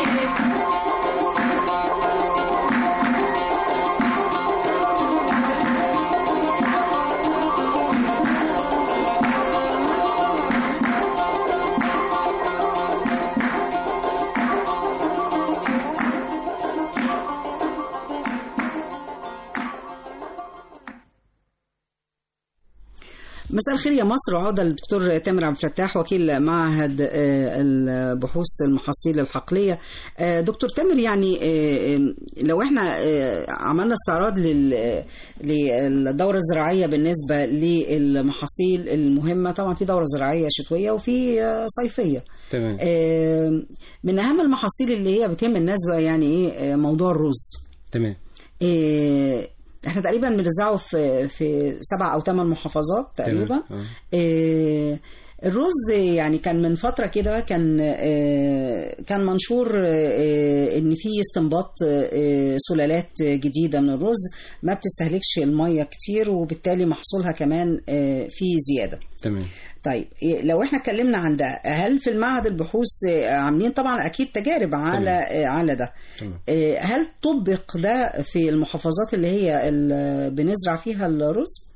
مساء الخير يا مصر وعودة للدكتور تامر عبد الفتاح وكيل معهد آه، البحوث المحاصيل الحقلية آه، دكتور تامر يعني آه، آه، لو احنا آه، عملنا استعراض لل- للدورة الزراعية بالنسبة للمحاصيل المهمة طبعا في دورة زراعية شتوية وفي آه، صيفية تمام آه، من أهم المحاصيل اللي هي بتهم الناس بقى يعني إيه آه، موضوع الرز تمام إيه، احنا تقريبا بنزرعه في في سبع او ثمان محافظات تقريبا تمام. آه. إيه، الرز يعني كان من فترة كده كان آه، كان منشور آه، ان في استنباط آه، سلالات جديدة من الرز ما بتستهلكش المية كتير وبالتالي محصولها كمان آه، فيه زيادة تمام طيب إيه، لو احنا اتكلمنا عن ده هل في المعهد البحوث آه، عاملين طبعا اكيد تجارب على آه، على ده تمام. آه، هل طبق ده في المحافظات اللي هي ال- بنزرع فيها الرز؟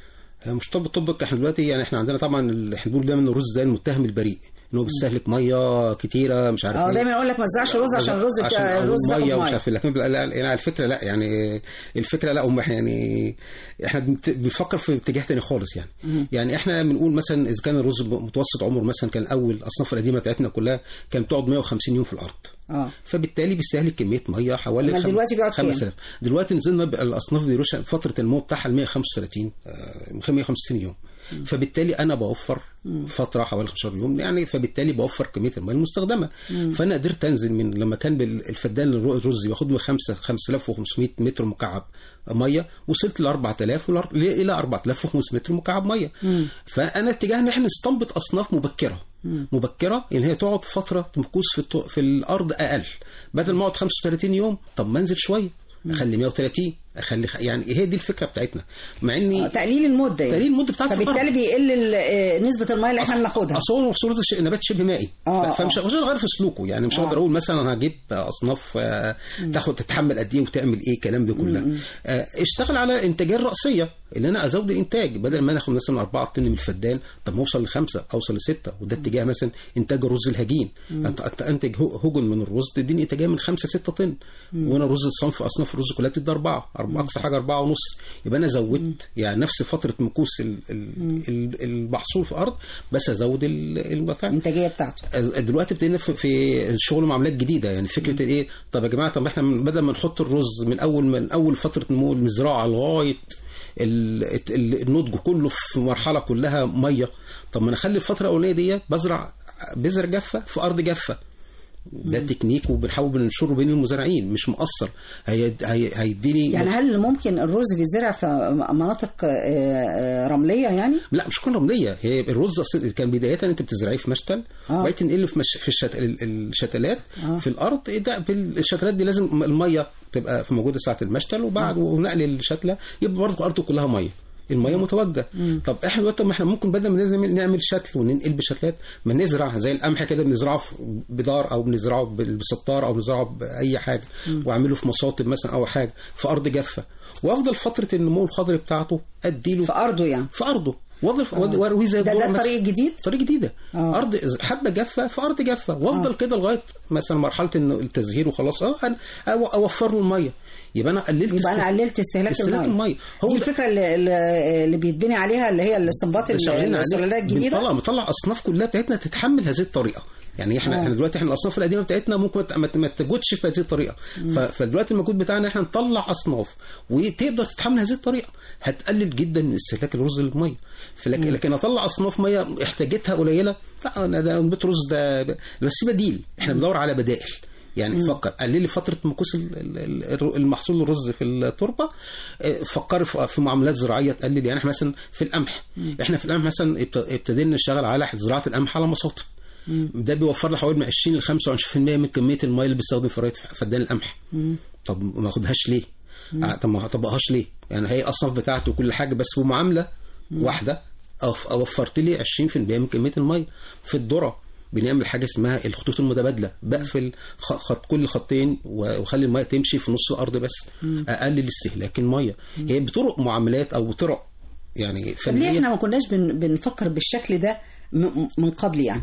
مش طب طبق احنا دلوقتي يعني احنا عندنا طبعا ال- احنا بنقول دايما الرز زي المتهم البريء ان هو بيستهلك ميه كتيره مش عارف اه ايه. دايما يقول لك ما تزرعش رز عشان الرز عشان بتاع الرز بياخد الميه ومش ميه عارف إيه. لكن لا- لا لا، الفكره لا يعني الفكره لا هم يعني احنا بنت- بنفكر في اتجاه تاني خالص يعني يعني احنا بنقول مثلا اذا كان الرز متوسط عمره مثلا كان اول الاصناف القديمه بتاعتنا كلها كانت بتقعد 150 يوم في الارض اه فبالتالي بيستهلك كميه ميه حوالي أمال خم- دلوقتي بيقعد كام؟ 5000 دلوقتي نزلنا بقى الاصناف بيروش فتره النمو بتاعها ل 135 آه، 165 يوم فبالتالي انا بوفر فتره حوالي 15 يوم يعني فبالتالي بوفر كميه الميه المستخدمه فانا قدرت انزل من لما كان بال- الفدان الرو- الرز بياخد له 5 5500 متر مكعب ميه وصلت ل 4000 ولار- الى 4500 متر مكعب ميه فانا اتجاه ان احنا نستنبط اصناف مبكره مبكره ان هي تقعد فتره مكوس في التو- في الارض اقل بدل ما اقعد 35 يوم طب ما انزل شويه اخلي 130 اخلي خ- يعني هي دي الفكره بتاعتنا مع آه، اني تقليل المده يعني. تقليل المده بتاعت فبالتالي الأرض. بيقل ال- آه، نسبه الميه اللي احنا أص- بناخدها اصل هو محصولات الش- النبات شبه مائي آه، ف- فمش آه. مش هغير في سلوكه يعني مش آه. هقدر اقول مثلا انا هجيب اصناف آه، تاخد تتحمل قد ايه وتعمل ايه الكلام ده كله آه، اشتغل على انتاجيه الراسيه ان انا ازود الانتاج بدل ما ناخد مثلا 4 طن من الفدان طب ما اوصل لخمسه اوصل لسته وده اتجاه مثلا انتاج الرز الهجين انت أنت انتج هو- هجن من الرز تديني انتاجيه من 5 6 طن وانا الرز الصنف اصناف الرز كلها بتدي 4 اقصى حاجه 4 ونص يبقى انا زودت يعني نفس فتره مكوس ال- ال- ال- المحصول في الارض بس ازود ال- البتاع الانتاجيه بتاعته دلوقتي ابتدينا في- في الشغل معاملات جديده يعني فكره الايه طب يا جماعه طب احنا من- بدل ما نحط الرز من اول من اول فتره نمو المزرعه لغايه ال- ال- النضج كله في مرحله كلها ميه طب ما انا اخلي الفتره الاولانيه دي بزرع بذر جافه في ارض جافه ده تكنيك وبنحاول بننشره بين المزارعين مش مؤثر هي هي- هيديني يعني هل ممكن الرز بيزرع في مناطق آه، آه، رمليه يعني؟ لا مش كل رمليه هي الرز أصل كان بدايه انت بتزرعيه في مشتل آه. وبعدين تنقله في مش في الشت... ال- الشتلات آه. في الارض ده في الشتلات دي لازم الميه تبقى في موجوده ساعه المشتل وبعد ونقل الشتله يبقى برضه الارض كلها ميه الميه متواجده طب احنا دلوقتي ما احنا ممكن بدل ما لازم نعمل شتل وننقل بشتلات ما نزرع زي القمح كده بنزرعه في بدار او بنزرعه بال- بستار او بنزرعه باي حاجه واعمله في مصاطب مثلا او حاجه في ارض جافه وافضل فتره النمو الخضري بتاعته اديله في ارضه يعني في ارضه واضرب وارويه زي ده الذرة ده مثلاً. طريق جديد؟ طريقه جديده آه. ارض حبه جافه في ارض جافه وافضل كده لغايه مثلا مرحله انه التزهير وخلاص اه أنا أو- اوفر له الميه يبقى انا قللت يبقى انا است- قللت استهلاك, استهلاك الميه الميه هو دي ده- الفكره اللي, اللي اللي بيتبني عليها اللي هي الاستنباط ال- شغالين عليه. السلالات الجديده بنطلع بنطلع اصناف كلها بتاعتنا تتحمل هذه الطريقه يعني احنا آه. احنا دلوقتي احنا الاصناف القديمه بتاعتنا ممكن ما ت- ما ت- ما تجودش في هذه الطريقه ف- فدلوقتي المجهود بتاعنا احنا نطلع اصناف وتقدر تتحمل هذه الطريقه هتقلل جدا من استهلاك الرز للميه فلكن لكن اطلع اصناف ميه احتاجتها قليله لا انا ده بيت رز ده بس بديل احنا بندور على بدائل يعني فكر قللي فتره مكوس ال- ال- ال- المحصول الرز في التربه اه، فكري في في معاملات زراعيه تقلل يعني احنا مثلا في القمح احنا في القمح مثلا ابت- ابتدينا نشتغل على زراعه القمح على مصاطب ده بيوفر لي حوالي من 20 ل 25% من كميه الميه اللي بيستخدم في ري فدان القمح طب ما اخدهاش ليه؟ آه، طب ما هطبقهاش ليه؟ يعني هي الاصناف بتاعته وكل حاجه بس بمعامله واحده أوف- وفرت لي 20% من كميه الميه في الذره بنعمل حاجه اسمها الخطوط المتبادله بقفل خ- خط كل خطين و- واخلي الميه تمشي في نص الارض بس اقلل استهلاك الميه هي بطرق معاملات او بطرق يعني طب ليه فنيه احنا ما كناش بن بنفكر بالشكل ده م- من قبل يعني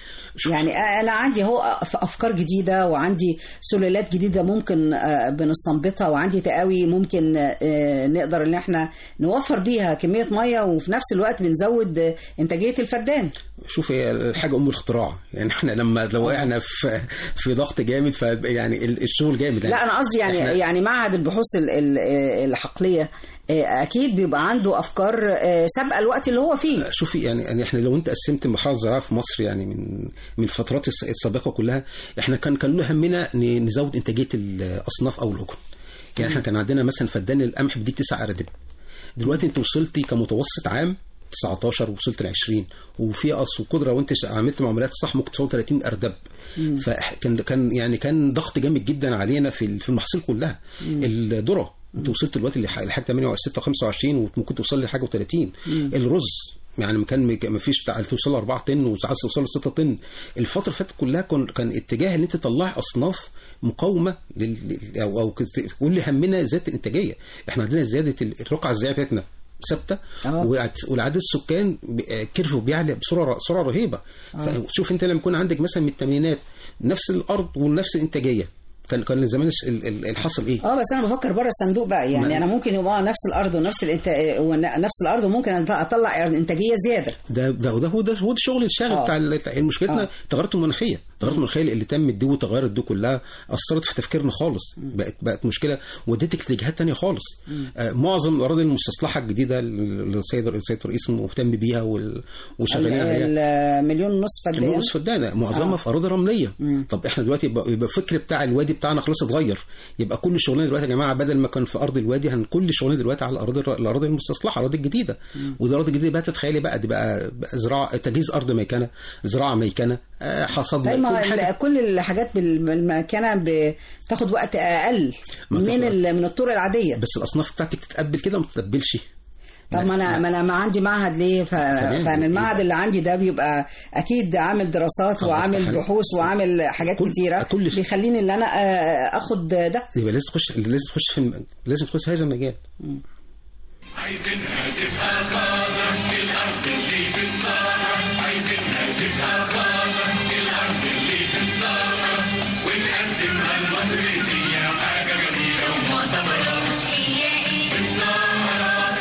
يعني انا عندي هو افكار جديده وعندي سلالات جديده ممكن آه، بنستنبطها وعندي تقاوي ممكن آه، نقدر ان احنا نوفر بيها كميه ميه وفي نفس الوقت بنزود آه، انتاجيه الفدان شوف هي الحاجه ام الاختراع يعني احنا لما لو وقعنا في في ضغط جامد فيعني ال- الشغل جامد لا انا قصدي يعني إحنا- يعني معهد البحوث ال- ال- الحقليه آه، اكيد بيبقى عنده افكار آه، سابقه الوقت اللي هو فيه شوفي يعني يعني احنا لو انت قسمت المرحله الزراعيه في مصر يعني من من الفترات الس- السابقه كلها احنا كان كان له همنا ن- نزود انتاجيه الاصناف او الهجن يعني احنا كان عندنا مثلا فدان القمح بيديك تسع اردب دلوقتي انت وصلتي كمتوسط عام 19 ووصلت ل 20 وفي اصل قدره وانت ش- عملت معاملات صح ممكن توصل 30 اردب فكان كان يعني كان ضغط جامد جدا علينا في ال- في المحاصيل كلها الذره انت وصلت دلوقتي لح- لحاجه 28 25 وممكن توصل لحاجه و30 الرز يعني ما كان ما فيش بتاع توصل ل 4 طن وساعات توصل ل 6 طن الفتره اللي فاتت كلها كان كان اتجاه ان انت تطلع اصناف مقاومه لل... لل- او او كت- كل همنا زياده الانتاجيه احنا عندنا زياده ال- الرقعه الزراعيه بتاعتنا ثابته آه. وعد- والعدد السكان ب- آه، كيرف بيعلى بسرعه بسرعه رهيبه فشوف انت لما يكون عندك مثلا من الثمانينات نفس الارض ونفس الانتاجيه كان كان زمان الس- ال- ال- الحصل ايه؟ اه بس انا بفكر بره الصندوق بقى يعني ما- انا ممكن يبقى نفس الارض ونفس الانت... ونفس الارض وممكن اطلع انتاجيه زياده ده ده وده هو ده هو ده الشغل الشاغل آه. بتاع ال- بتاع- مشكلتنا آه. التغيرات المناخيه التغيرات المناخيه اللي تمت دي وتغيرت دي كلها اثرت في تفكيرنا خالص بقت بقت مشكله ودتك اتجاهات تانية خالص آه معظم الاراضي المستصلحه الجديده اللي السيد السيد الرئيس مهتم بيها وال- وشغالين عليها المليون ونص فدان المليون فدانه معظمها آه. في اراضي رمليه طب احنا دلوقتي يبقى, يبقى الفكر بتاع الوادي بتاعنا خلاص اتغير يبقى كل شغلنا دلوقتي يا جماعه بدل ما كان في ارض الوادي هن كل شغلنا دلوقتي على الاراضي الاراضي المستصلحه الاراضي الجديده ودي الاراضي الجديده بقى تتخيلي بقى دي بقى بقى زراعه تجهيز ارض ميكنه زراعه ميكنه آه، حصاد طيب كل ما حاجه ال- كل الحاجات بال- بالمكانه بتاخد وقت اقل ما من تاخد- ال- من الطرق العاديه بس الاصناف بتاعتك تتقبل كده وما تتقبلش طب ما انا ما انا ما عندي معهد ليه ف... فانا المعهد اللي عندي ده بيبقى اكيد عامل دراسات آه، وعامل بفتح- بحوث وعامل حاجات كل- كتيره كل شيء. بيخليني ان انا آه، اخد ده يبقى لازم تخش لازم تخش في الم- لازم تخش في هذا المجال عايزينها تبقى خاضة الأرض اللي في الصحراء عايزينها تبقى خاضة الأرض اللي في الصحراء ونقدمها لمصرية حاجة جميلة ومعتبرة الصحراء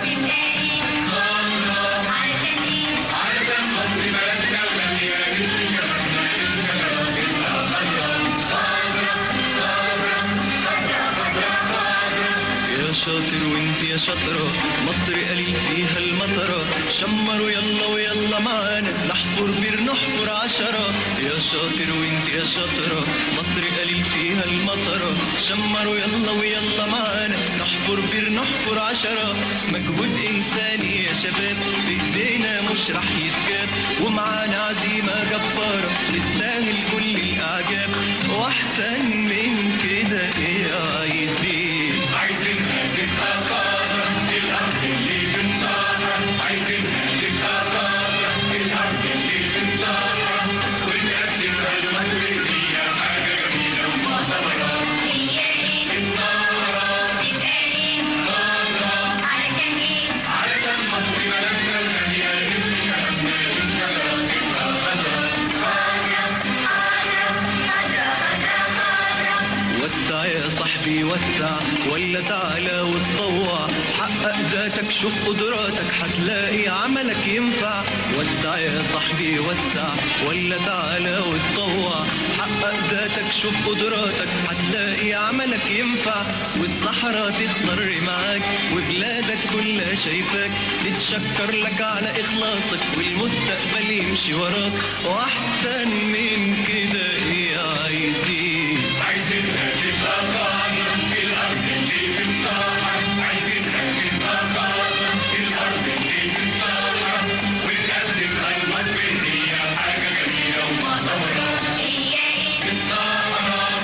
خضراء علشان مصر بلدنا الغالية نسي شبابنا للشجرة تبقى خضراء خضراء خضراء خضراء خضراء خضراء يا شاطر وانت يا شاطرة مصر قليل فيها المطرة شمروا يلا ويلا معانا نحفر بير نحفر عشرة يا شاطر وانت يا شاطرة مصر قليل فيها المطرة شمروا يلا ويلا معانا نحفر بير نحفر عشرة مجهود إنساني يا شباب بإيدينا مش راح يتجاب ومعانا عزيمة جبارة نستاهل كل الأعجاب وأحسن من كده إيه عايزين عايزينها تبقى خضرا الأرض اللي في الصحراء عايزينها تبقى خضرا الأرض اللي في الصحراء ونقدمها لمصرية حاجة جميلة ومعتبرة الصحراء خضرا علشان مصر بلدنا الغالية نبني شبابنا للشجرة تبقى خضرا وسع يا صاحبي وسع ولا تعالى وتطوع حقق ذاتك شوف قدراتك هتلاقي عملك ينفع وسع يا صاحبي وسع ولا تعالى وتطوع حقق ذاتك شوف قدراتك هتلاقي عملك ينفع والصحراء تخضر معاك وبلادك كلها شايفاك تتشكر لك على اخلاصك والمستقبل يمشي وراك واحسن من كده ايه عايزين عايزينها تبقى خضرا الأرض اللي في الصحراء عايزينها تبقى خضرا الأرض اللي في الصحراء ونقدمها لمصرية حاجة جميلة ومعتبرة الصحراء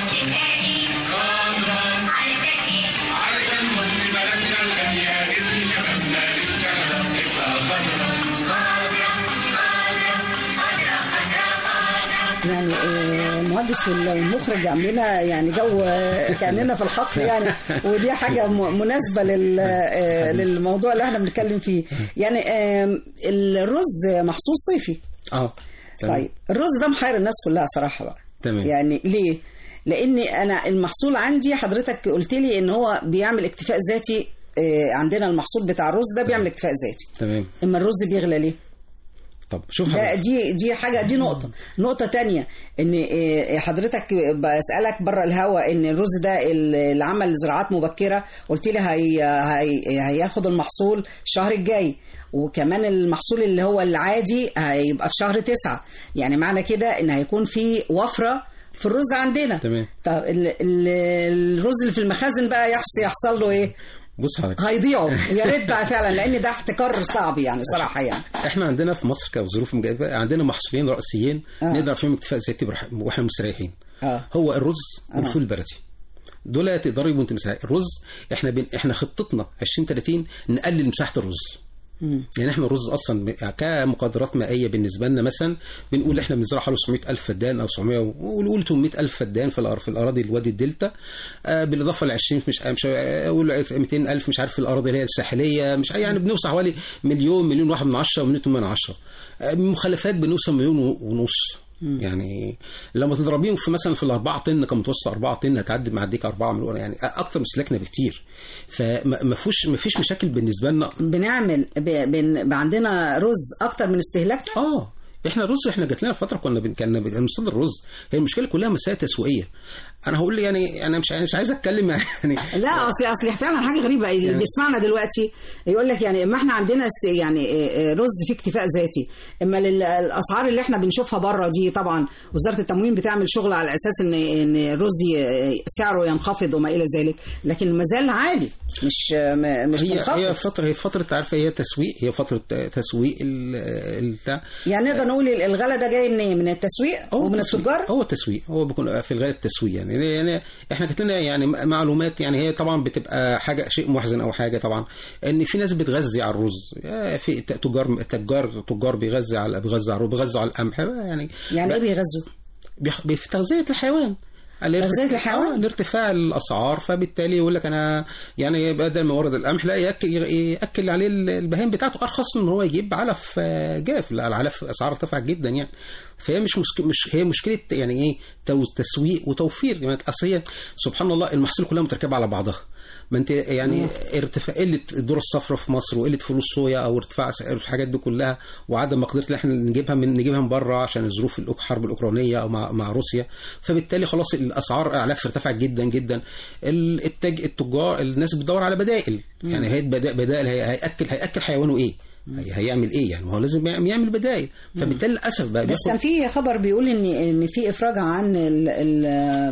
خضرا علشان مصر بلدنا الغالية نبني شبابنا للشجرة تبقى خضرا خضرا خضرا خضرا خضرا يعني آه، المهندس والمخرج عاملينها يعني جو آه، كاننا في الحقل يعني ودي حاجه م- مناسبه لل آه، للموضوع اللي احنا بنتكلم فيه يعني آم، الرز محصول صيفي اه تمام. طيب الرز ده محير الناس كلها صراحه بقى تمام يعني ليه؟ لاني انا المحصول عندي حضرتك قلت لي ان هو بيعمل اكتفاء ذاتي آه، عندنا المحصول بتاع الرز ده بيعمل اكتفاء ذاتي تمام اما الرز بيغلى ليه؟ طب شوف ده حضرتك. دي دي حاجه دي نقطه نقطه تانية ان إيه، حضرتك بسالك بره الهوا ان الرز ده اللي عمل زراعات مبكره قلت لي هي هي هياخد المحصول الشهر الجاي وكمان المحصول اللي هو العادي هيبقى في شهر تسعة يعني معنى كده ان هيكون في وفره في الرز عندنا تمام طب ال- ال- الرز اللي في المخازن بقى يحصل يحصل له ايه بص حضرتك هيضيعوا يا ريت بقى فعلا لان ده احتكار صعب يعني صراحه يعني احنا عندنا في مصر كظروف مجازفة عندنا محصولين رئيسيين آه. نقدر فيهم اكتفاء ذاتي برح- واحنا مستريحين اه هو الرز آه. والفول البلدي دول تقدروا يبقوا انت مساحة الرز احنا بن... احنا خطتنا 2030 نقلل مساحه الرز مم. يعني احنا الرز اصلا ب- كمقدرات مائيه بالنسبه لنا مثلا بنقول احنا بنزرع حوالي 700 الف فدان او 700 ونقول 800 الف فدان في الأر- في الاراضي الوادي الدلتا آه، بالاضافه ل 20 مش مش اقول 200 الف مش عارف في الاراضي اللي هي الساحليه مش يعني بنوصل حوالي مليون مليون واحد من عشرة ومليون من عشرة آه، مخلفات بنوصل مليون و- ونص يعني لما تضربيهم في مثلا في الأربعة طن كمتوسط أربعة طن هتعدي معديك أربعة مليون يعني أكتر من سلاكنا بكتير فما فيش ما فيش مشاكل بالنسبة لنا بنعمل ب... بن... عندنا رز اكتر من استهلاكنا اه احنا الرز احنا جات لنا فتره كنا بن... كنا بنصدر الرز هي المشكله كلها مسائل تسويقيه انا هقول يعني انا مش مش عايز اتكلم يعني لا اصل اصل فعلا حاجه غريبه اللي يعني- بيسمعنا دلوقتي يقول لك يعني ما احنا عندنا است- يعني آه، آه، رز فيه اكتفاء ذاتي اما لل- الاسعار اللي احنا بنشوفها بره دي طبعا وزاره التموين بتعمل شغل على اساس ان ان الرز ي- سعره ينخفض وما الى ذلك لكن ما زال عالي مش آه، م- مش هي هي منخفض فتره هي فتره عارفه هي تسويق هي فتره تسويق ال- البتاع يعني نقدر نقول الغلا ده جاي منين من التسويق هو ومن التسويق. التجار هو التسويق هو بيكون في الغالب تسويق يعني يعني احنا جات لنا يعني معلومات يعني هي طبعا بتبقى حاجه شيء محزن او حاجه طبعا ان في ناس بتغذي على الرز آه، في تجار تجار تجار بيغذي على بيغذي على الرز بيغذوا على القمح يعني يعني ايه بيغذوا بيخ- في تغذيه الحيوان تغذية الحيوان؟ آه، لارتفاع الاسعار فبالتالي يقول لك انا يعني بدل ما ورد القمح لا ياكل ياكل عليه البهائم بتاعته ارخص من ان هو يجيب علف آه، جاف لا العلف اسعار ارتفعت جدا يعني فهي مش مسك... مش هي مشكله يعني ايه تو- تسويق وتوفير يعني اصل هي سبحان الله المحاصيل كلها متركبه على بعضها ما انت يعني ارتفاع قله الذره الصفراء في مصر وقله فلوس صويا او ارتفاع سعر الحاجات دي كلها وعدم مقدره ان احنا نجيبها من نجيبها من بره عشان الظروف الأوك- الحرب الاوكرانيه او مع مع روسيا فبالتالي خلاص الاسعار اعلاف ارتفعت جدا جدا ال- التج التجار الناس بتدور على بدائل يعني هي بدا- بدائل هي- هياكل هياكل حيوانه ايه هي- هيعمل ايه يعني ما هو لازم يعمل يعمل بدائل فبالتالي للاسف بقى بس بياخد كان في خبر بيقول ان ان في افراج عن ال ال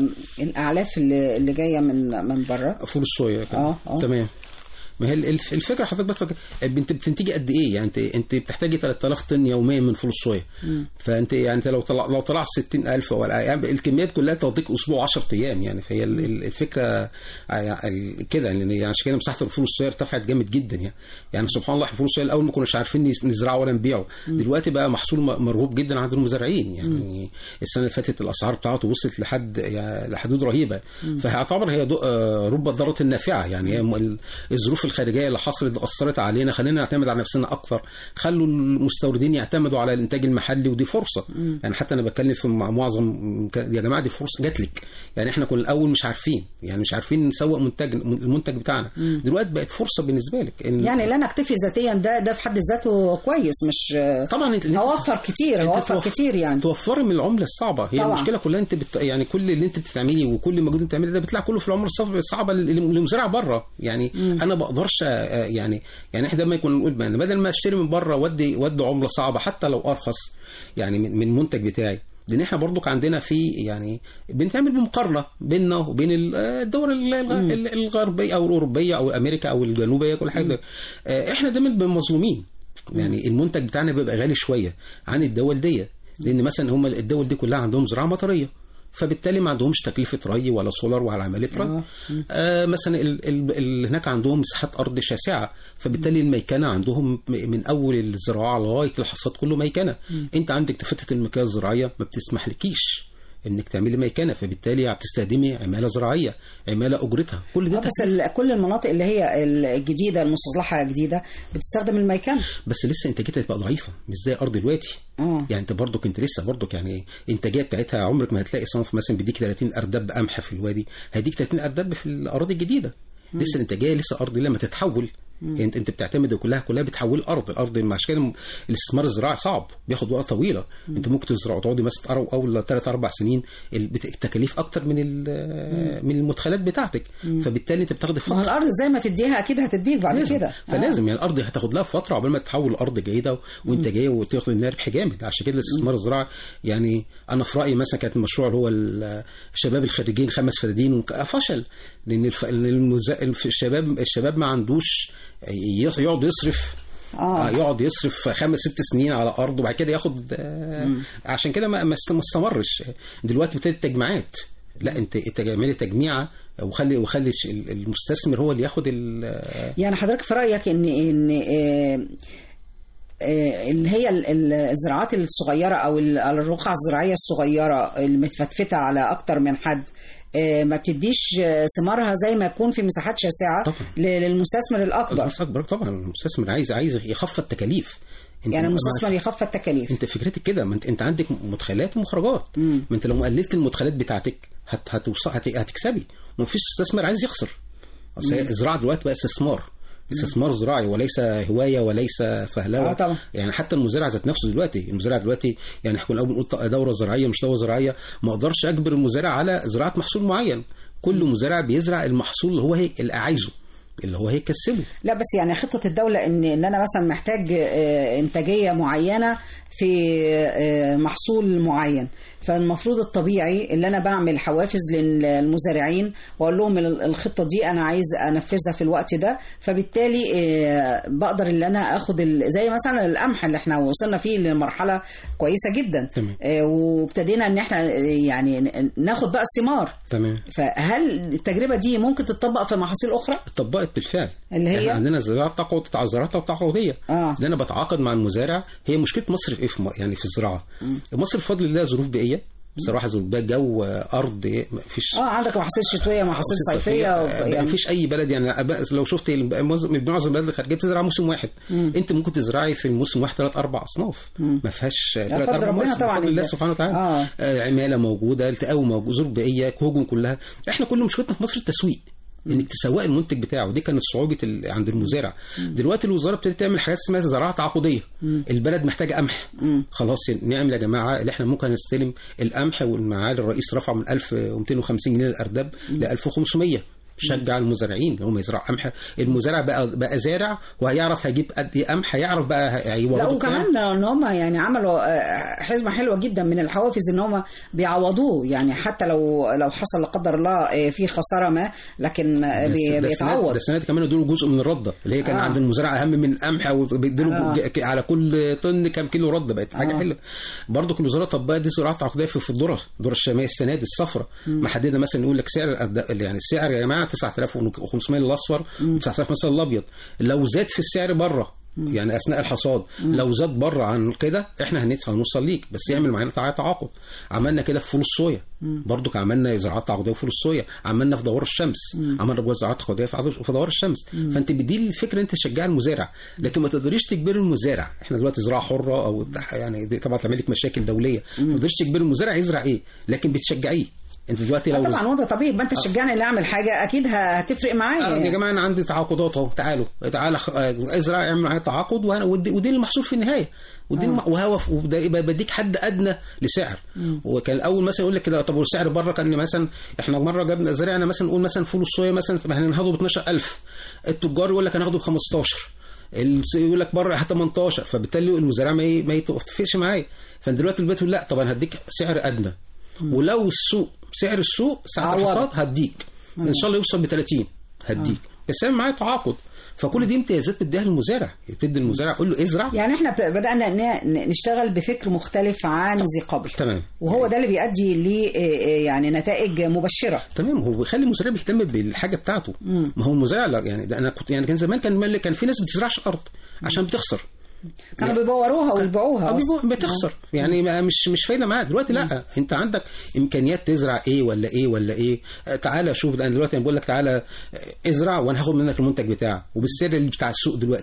الاعلاف اللي اللي جايه من من بره فول الصويا كده. اه، اه. تمام ما هي الف- الفكره حضرتك بس فك- انت بتنتجي قد ايه يعني انت انت بتحتاجي 3000 طن يوميا من فول الصويا فانت يعني انت لو طلع لو طلع 60000 ولا يعني الكميات كلها توديك اسبوع 10 ايام يعني فهي ال- ال- الفكره يعني ال- كده يعني عشان كده مساحه الفول الصويا ارتفعت جامد جدا يعني يعني سبحان الله الفول الصويا الاول ما كناش عارفين نز- نزرعه ولا نبيعه دلوقتي بقى محصول م- مرغوب جدا عند المزارعين يعني السنه اللي فاتت الاسعار بتاعته وصلت لحد يعني لحدود رهيبه فهيعتبر هي دو- آه، رب الضاره النافعه يعني هي م- ال- الظروف الخارجيه اللي حصلت اثرت علينا خلينا نعتمد على نفسنا اكثر خلوا المستوردين يعتمدوا على الانتاج المحلي ودي فرصه يعني حتى انا بتكلم في مع معظم يا جماعه دي فرصه جات لك يعني احنا كنا الاول مش عارفين يعني مش عارفين نسوق منتج المنتج بتاعنا دلوقتي بقت فرصه بالنسبه لك إن- يعني لا نكتفي ذاتيا ده ده في حد ذاته كويس مش طبعا انت هوفر كتير انت هوفر توف- كتير يعني توفري من العمله الصعبه هي طبعا. المشكله كلها انت بت... يعني كل اللي انت بتعمليه وكل مجهود انت بتعمليه ده بيطلع كله في العمله الصعبه الصعبه اللي اللي مزرعه بره يعني انا ما بقدرش آه، يعني يعني احنا دايما كنا نقول بقى بدل ما اشتري من بره ودي ودي عمله صعبه حتى لو ارخص يعني من من المنتج بتاعي لان احنا برضك عندنا في يعني بنتعمل بمقارنه بيننا وبين ال- آه، الدول ال- الغ- ال- الغربيه او الاوروبيه او امريكا او الجنوبيه كل حاجه آه، احنا دايما بنبقى مظلومين يعني المنتج بتاعنا بيبقى غالي شويه عن الدول دي لان مثلا هم الدول دي كلها عندهم زراعه مطريه فبالتالي ما عندهمش تكلفه ري ولا سولار ولا عمليه ري آه مثلا ال ال ال هناك عندهم مساحات ارض شاسعه فبالتالي الميكنه عندهم م- من اول الزراعه لغايه الحصاد كله ميكنه انت عندك فتره الميكنه الزراعيه ما بتسمح لكيش انك تعملي ميكنه فبالتالي بتستخدمي عماله زراعيه عماله اجرتها كل ده آه، بس ال- كل المناطق اللي هي الجديده المستصلحه الجديده بتستخدم الميكنه بس لسه انتاجيتها تبقى ضعيفه مش زي ارض دلوقتي اه يعني انت برضك انت لسه برضك يعني الانتاجيه بتاعتها عمرك ما هتلاقي صنف مثلا بيديك 30 ارداب قمح في الوادي هيديك 30 ارداب في الاراضي الجديده لسه الانتاجيه لسه ارض لما تتحول انت انت بتعتمد كلها كلها بتحول الارض الارض عشان كده الاستثمار الزراعي صعب بياخد وقت طويله انت ممكن تزرع تقعدي مثلا أرو- اول ثلاث اربع سنين ال- بت- التكاليف اكتر من ال- من المدخلات بتاعتك فبالتالي انت بتاخدي ما هو فتره الارض زي ما تديها اكيد هتديك بعد لازم. كده فلازم يعني الارض هتاخد لها فتره عقبال ما تتحول لارض جيده وانتاجيه وتاخد منها ربح جامد عشان كده الاستثمار الزراعي يعني انا في رايي مثلا كانت المشروع اللي هو ال- الشباب الخريجين خمس فدادين وك- فشل لان الف- المز- الف- الشباب الشباب ما عندوش ي- يقعد يصرف آه. آه. يقعد يصرف خمس ست سنين على ارض وبعد كده ياخد آه عشان كده ما ما است- ما استمرش دلوقتي ابتدت تجميعات لا انت انت اعملي تجميعه وخلي وخلي الش- المستثمر هو اللي ياخد ال- يعني حضرتك في رايك ان ان آه، آه، اللي هي ال- ال- الزراعات الصغيره او ال- الرقعه الزراعيه الصغيره المتفتفته على اكتر من حد آه، ما بتديش آه، ثمارها زي ما يكون في مساحات شاسعه طبعاً. ل- للمستثمر الاكبر الفلوس اكبر طبعا المستثمر عايز عايز يخفض تكاليف انت يعني ما- المستثمر يخفض تكاليف انت فكرتك كده ما انت, انت عندك مدخلات ومخرجات ما انت لو قللت المدخلات بتاعتك هت هتوصل هت هتكسبي ومفيش استثمار عايز يخسر اصل الزراعه دلوقتي بقى استثمار استثمار زراعي وليس هوايه وليس فهلوه آه طبعا. يعني حتى المزارع ذات نفسه دلوقتي المزارع دلوقتي يعني احنا كنا الاول بنقول دوره زراعيه مش دوره زراعيه ما اقدرش اجبر المزارع على زراعه محصول معين كل مزارع بيزرع المحصول اللي هو هي اللي عايزه اللي هو هيكسبه لا بس يعني خطة الدولة ان ان انا مثلا محتاج آه، انتاجية معينة في آه، محصول معين فالمفروض الطبيعي اللي انا بعمل حوافز للمزارعين واقول لهم ال- الخطة دي انا عايز انفذها في الوقت ده فبالتالي آه، بقدر ان انا اخد ال- زي مثلا القمح اللي احنا وصلنا فيه لمرحلة كويسة جدا تمام. آه، وابتدينا ان احنا آه، يعني ن- ناخد بقى الثمار تمام فهل التجربة دي ممكن تطبق في محاصيل اخرى؟ اتطبقت بالفعل اللي هي؟ احنا عندنا زراعه تقعد زراعه تعاقديه اه اللي انا بتعاقد مع المزارع هي مشكله مصر في ايه في م- يعني في الزراعه مصر بفضل الله ظروف بيئيه بصراحه ظروف بيئيه جو ارض ما فيش اه عندك محاصيل شتويه محاصيل صيفيه يعني يعني ما فيش اي بلد يعني أبقى- لو شفت الب- معظم معظم البلاد الخارجيه بتزرع موسم واحد انت ممكن تزرعي في الموسم واحد ثلاث اربع اصناف ما فيهاش ثلاث بفضل اربع ربنا مواسم طبعاً بفضل الله ده. سبحانه وتعالى آه. آه، عماله موجوده التقاوي موجود ظروف بيئيه هجوم كلها احنا كل مشكلتنا في مصر التسويق انك تسوق المنتج بتاعه دي كانت صعوبه ال- عند المزارع دلوقتي الوزاره ابتدت تعمل حاجات اسمها زراعه تعاقديه البلد محتاجه قمح خلاص نعمل يا جماعه اللي احنا ممكن نستلم القمح والمعالي الرئيس رفع من 1250 جنيه للارداب ل 1500 شجع المزارعين ان هم يزرعوا قمح المزارع بقى بقى زارع وهيعرف هيجيب قد ايه قمح هيعرف بقى لا هيورده كام. وكمان ان هم يعني عملوا آه، حزمه حلوه جدا من الحوافز ان هم بيعوضوه يعني حتى لو لو حصل لا قدر الله آه، في خساره ما لكن آه، ده بي- الس- ده السنة- بيتعوض ده السنه دي كمان ادوا جزء من الرده اللي هي كان آه. آه. عند المزارع اهم من القمح وبيدوا آه. آه. على كل طن كام كيلو رده بقت حاجه آه. آه. حلوه برضه كل وزاره طبقت دي زراعه تعاقديه في في الذره الذره الشاميه السنه دي الصفراء محدده مثلا يقول لك سعر الأد- يعني السعر يا جماعه 9500 للاصفر و9000 مثلا الابيض لو زاد في السعر بره يعني اثناء الحصاد لو زاد بره عن كده احنا هندفع هنوصل ليك بس يعمل معانا تع- تعاقد عملنا كده في فول الصويا برضو عملنا زراعات تعاقديه في فول الصويا عملنا في دوار الشمس عملنا جواز زراعات تعاقديه في عضو- في دوار الشمس فانت بدي الفكره انت تشجع المزارع لكن ما تقدريش تجبري المزارع احنا دلوقتي زراعه حره او يعني دي طبعا تعمل لك مشاكل دوليه ما تقدريش تجبري المزارع يزرع ايه لكن بتشجعيه انت دلوقتي لو آه، طبعا وضع طبيعي ما انت تشجعني اللي اعمل حاجه اكيد ه- هتفرق معايا آه يا يعني. جماعه انا عندي تعاقدات اهو تعالوا تعالى خ- آه، ازرع اعمل معايا تعاقد وانا ودي, ودي المحصول في النهايه ودي الم... وهو وده يبقى بديك حد ادنى لسعر وكان الاول مثلا يقول لك كده طب والسعر بره كان مثلا احنا مره جبنا زرعنا مثلا نقول مثلا فول الصويا مثلا هناخده ب 12000 التجار يقول لك هناخده ب 15 الس- يقول لك بره 18 فبالتالي المزارع ما ي- ما يتفقش معايا فدلوقتي البيت يقول لا طب انا هديك سعر ادنى ولو السوق سعر السوق ساعه عوض. الحصاد هديك ان شاء الله يوصل ب 30 هديك بس اعمل معايا تعاقد فكل دي امتيازات بتديها للمزارع تدي المزارع قول له ازرع يعني احنا ب- بدانا ن- نشتغل بفكر مختلف عن ذي قبل تمام وهو ده اللي بيؤدي ل يعني نتائج مبشره تمام هو بيخلي المزارع بيهتم بالحاجه بتاعته ما هو المزارع لا يعني ده انا كنت يعني كان زمان كان كان في ناس ما بتزرعش ارض عشان بتخسر كانوا بيبوروها ويبيعوها أو أصلاً. بيبيعوا- بتخسر يعني ما مش مش فايده معاك دلوقتي لا انت عندك امكانيات تزرع ايه ولا ايه ولا ايه آه، تعالى شوف ده انا دلوقتي انا بقول لك تعالى آه، ازرع وانا هاخد منك المنتج بتاعك وبالسعر اللي بتاع السوق دلوقتي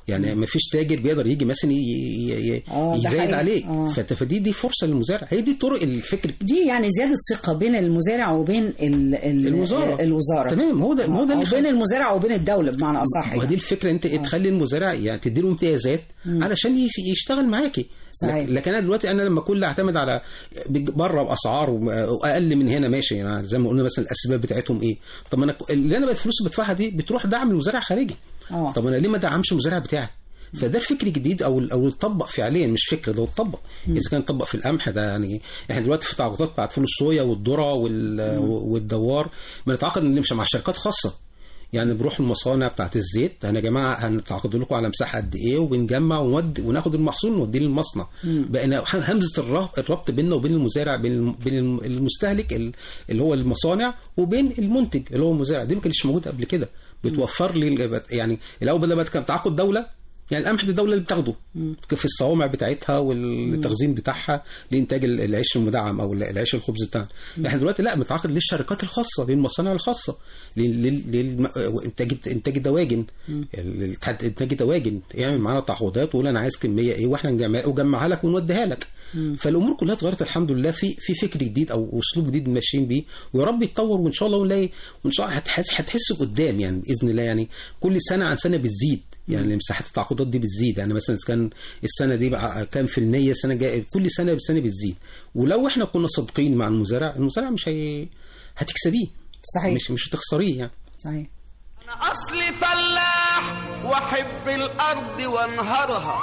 يعني ما فيش تاجر بيقدر يجي مثلا ي- ي- ي- آه، ده يزايد حقيقي. عليك آه. فت- فدي دي فرصه للمزارع هي دي طرق الفكر دي يعني زياده ثقه بين المزارع وبين ال ال الوزارة. الوزاره تمام هو ده ما هو ده او اللي بين خلى- المزارع وبين الدوله بمعنى اصح ما هو دي يعني. الفكره انت تخلي المزارع يعني تديله امتيازات علشان يش- يشتغل معاكي صحيح. لكن- لكن انا دلوقتي انا لما كل اعتمد على بج- بره باسعار وم- واقل من هنا ماشي يعني زي ما قلنا مثلا الاسباب بتاعتهم ايه طب ما انا ك- اللي انا بقى الفلوس اللي بدفعها دي بتروح دعم المزارع خارجي اه طب انا ليه ما دعمش المزارع بتاعي فده فكر جديد او او اتطبق فعليا مش فكر ده اتطبق اذا كان اتطبق في القمح ده يعني احنا دلوقتي في تعاقدات بتاعت فول الصويا والذره وال- والدوار بنتعاقد مش مع شركات خاصه يعني بروح المصانع بتاعت الزيت انا يا جماعه هنتعاقد لكم على مساحه قد ايه وبنجمع ونودي وناخد المحصول نوديه للمصنع بقينا همزه الربط الربط بيننا وبين المزارع بين الم- بين الم- المستهلك ال- اللي هو المصانع وبين المنتج اللي هو المزارع دي ما كانش موجوده قبل كده بتوفر لي ال- يعني الاول بدل ما كان تعاقد دوله يعني القمح دي الدوله اللي بتاخده في الصوامع بتاعتها والتخزين بتاعها لانتاج ال- العيش المدعم او ال- العيش الخبز بتاعنا احنا دلوقتي لا متعاقد للشركات الخاصه للمصانع الخاصه لانتاج انتاج الدواجن الاتحاد انتاج الدواجن يعمل معانا تعاقدات ويقول انا عايز كميه ايه واحنا نجمع ونجمعها لك ونوديها لك فالامور كلها اتغيرت الحمد لله في في فكر جديد او اسلوب جديد ماشيين بيه ويا رب يتطور وان شاء الله نلاقي وان شاء الله هتحس هتحس قدام يعني باذن الله يعني كل سنه عن سنه بتزيد يعني مساحه التعاقدات دي بتزيد يعني مثلا إذا كان السنه دي بقى كام في المية السنه الجايه كل سنه بسنه بتزيد ولو احنا كنا صادقين مع المزارع المزارع مش هي هتكسبيه صحيح مش مش هتخسريه يعني صحيح أنا أصلي فلاح وأحب الأرض وأنهرها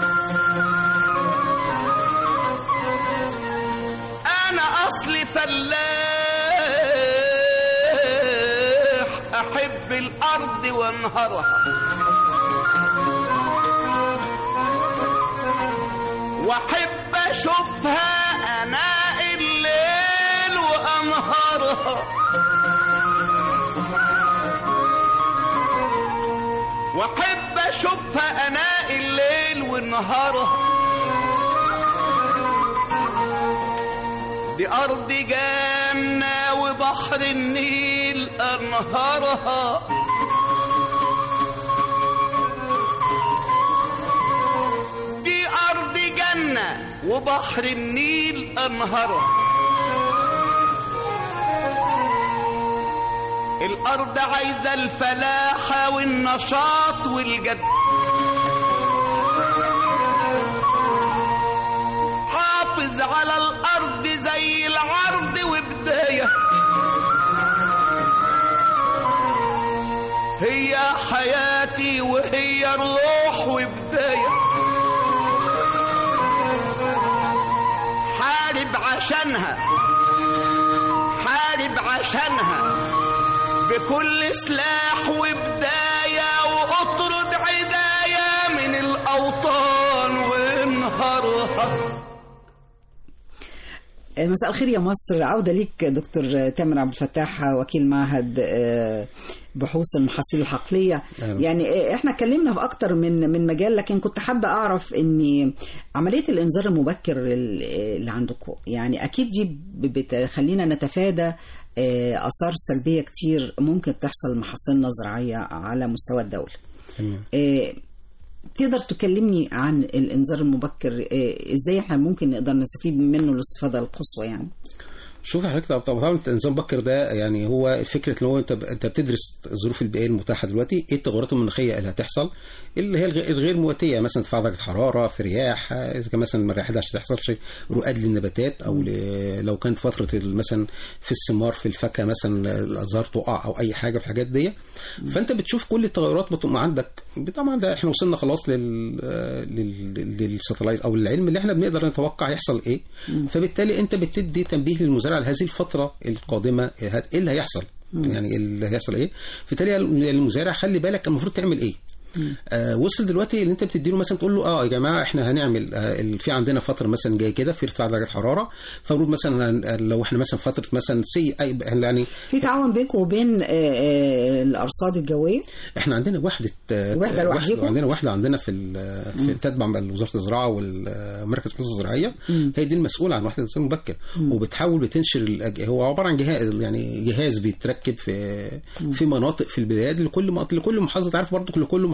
أنا أصلي فلاح أحب الأرض وأنهرها وأحب أشوفها أناء الليل وأنهارها واحب اشوفها اناء الليل والنهار دي ارض جنة وبحر النيل انهارها دي ارض جنة وبحر النيل انهارها الأرض عايزة الفلاحة والنشاط والجد حافظ على الأرض زي العرض وبداية هي حياتي وهي الروح وبداية حارب عشانها حارب عشانها بكل سلاح وبداية وأطرد عداية من الأوطان وانهارها مساء الخير يا مصر عودة ليك دكتور تامر عبد الفتاح وكيل معهد آه، بحوث المحاصيل الحقلية أهلا. يعني آه، احنا اتكلمنا في اكتر من من مجال لكن كنت حابة اعرف ان عملية الانذار المبكر ال- اللي عندكم يعني اكيد دي ب- بتخلينا نتفادى آه، اثار سلبية كتير ممكن تحصل محاصيلنا الزراعية على مستوى الدولة تمام. آه، تقدر تكلمني عن الانذار المبكر آه، ازاي احنا ممكن نقدر نستفيد منه الاستفادة القصوى يعني شوف حضرتك طب- طبعا النظام بكر ده يعني هو فكره ان هو انت انت بتدرس الظروف البيئيه المتاحه دلوقتي ايه التغيرات المناخيه اللي هتحصل اللي هي الغ- الغير مواتيه مثلا ارتفاع درجه حراره في رياح اذا كان مثلا الرياح ده عشان تحصلش رقاد للنباتات او ل- لو كانت فتره ال- مثلا في الثمار في الفاكهه مثلا الازهار تقع او اي حاجه في الحاجات دي فانت بتشوف كل التغيرات بتبقى عندك طبعا ده احنا وصلنا خلاص لل لل- للساتلايت او العلم اللي احنا بنقدر نتوقع يحصل ايه فبالتالي انت بتدي تنبيه للمزارع لهذه الفتره القادمه ايه اللي هيحصل يعني اللي هيحصل ايه فبالتالي المزارع خلي بالك المفروض تعمل ايه آه وصل دلوقتي اللي انت بتديله مثلا تقول له اه يا جماعه احنا هنعمل آه ال- في عندنا فتره مثلا جايه كده في ارتفاع درجه حراره فالمفروض مثلا هن- لو احنا مثلا فتره مثلا سي أي- يعني في تعاون بينكم وبين آه، آه، الارصاد الجويه احنا عندنا وحده آه، وحدة لوحديكم؟ عندنا وحده عندنا في, ال- في تتبع وزاره الزراعه والمركز البحوث الزراعيه هي دي المسؤوله عن وحده الانسان المبكر وبتحاول بتنشر الأج... هو عباره عن جهاز يعني جهاز بيتركب في في مناطق في البلاد لكل منطقة لكل محافظه تعرف برضه لكل محافظه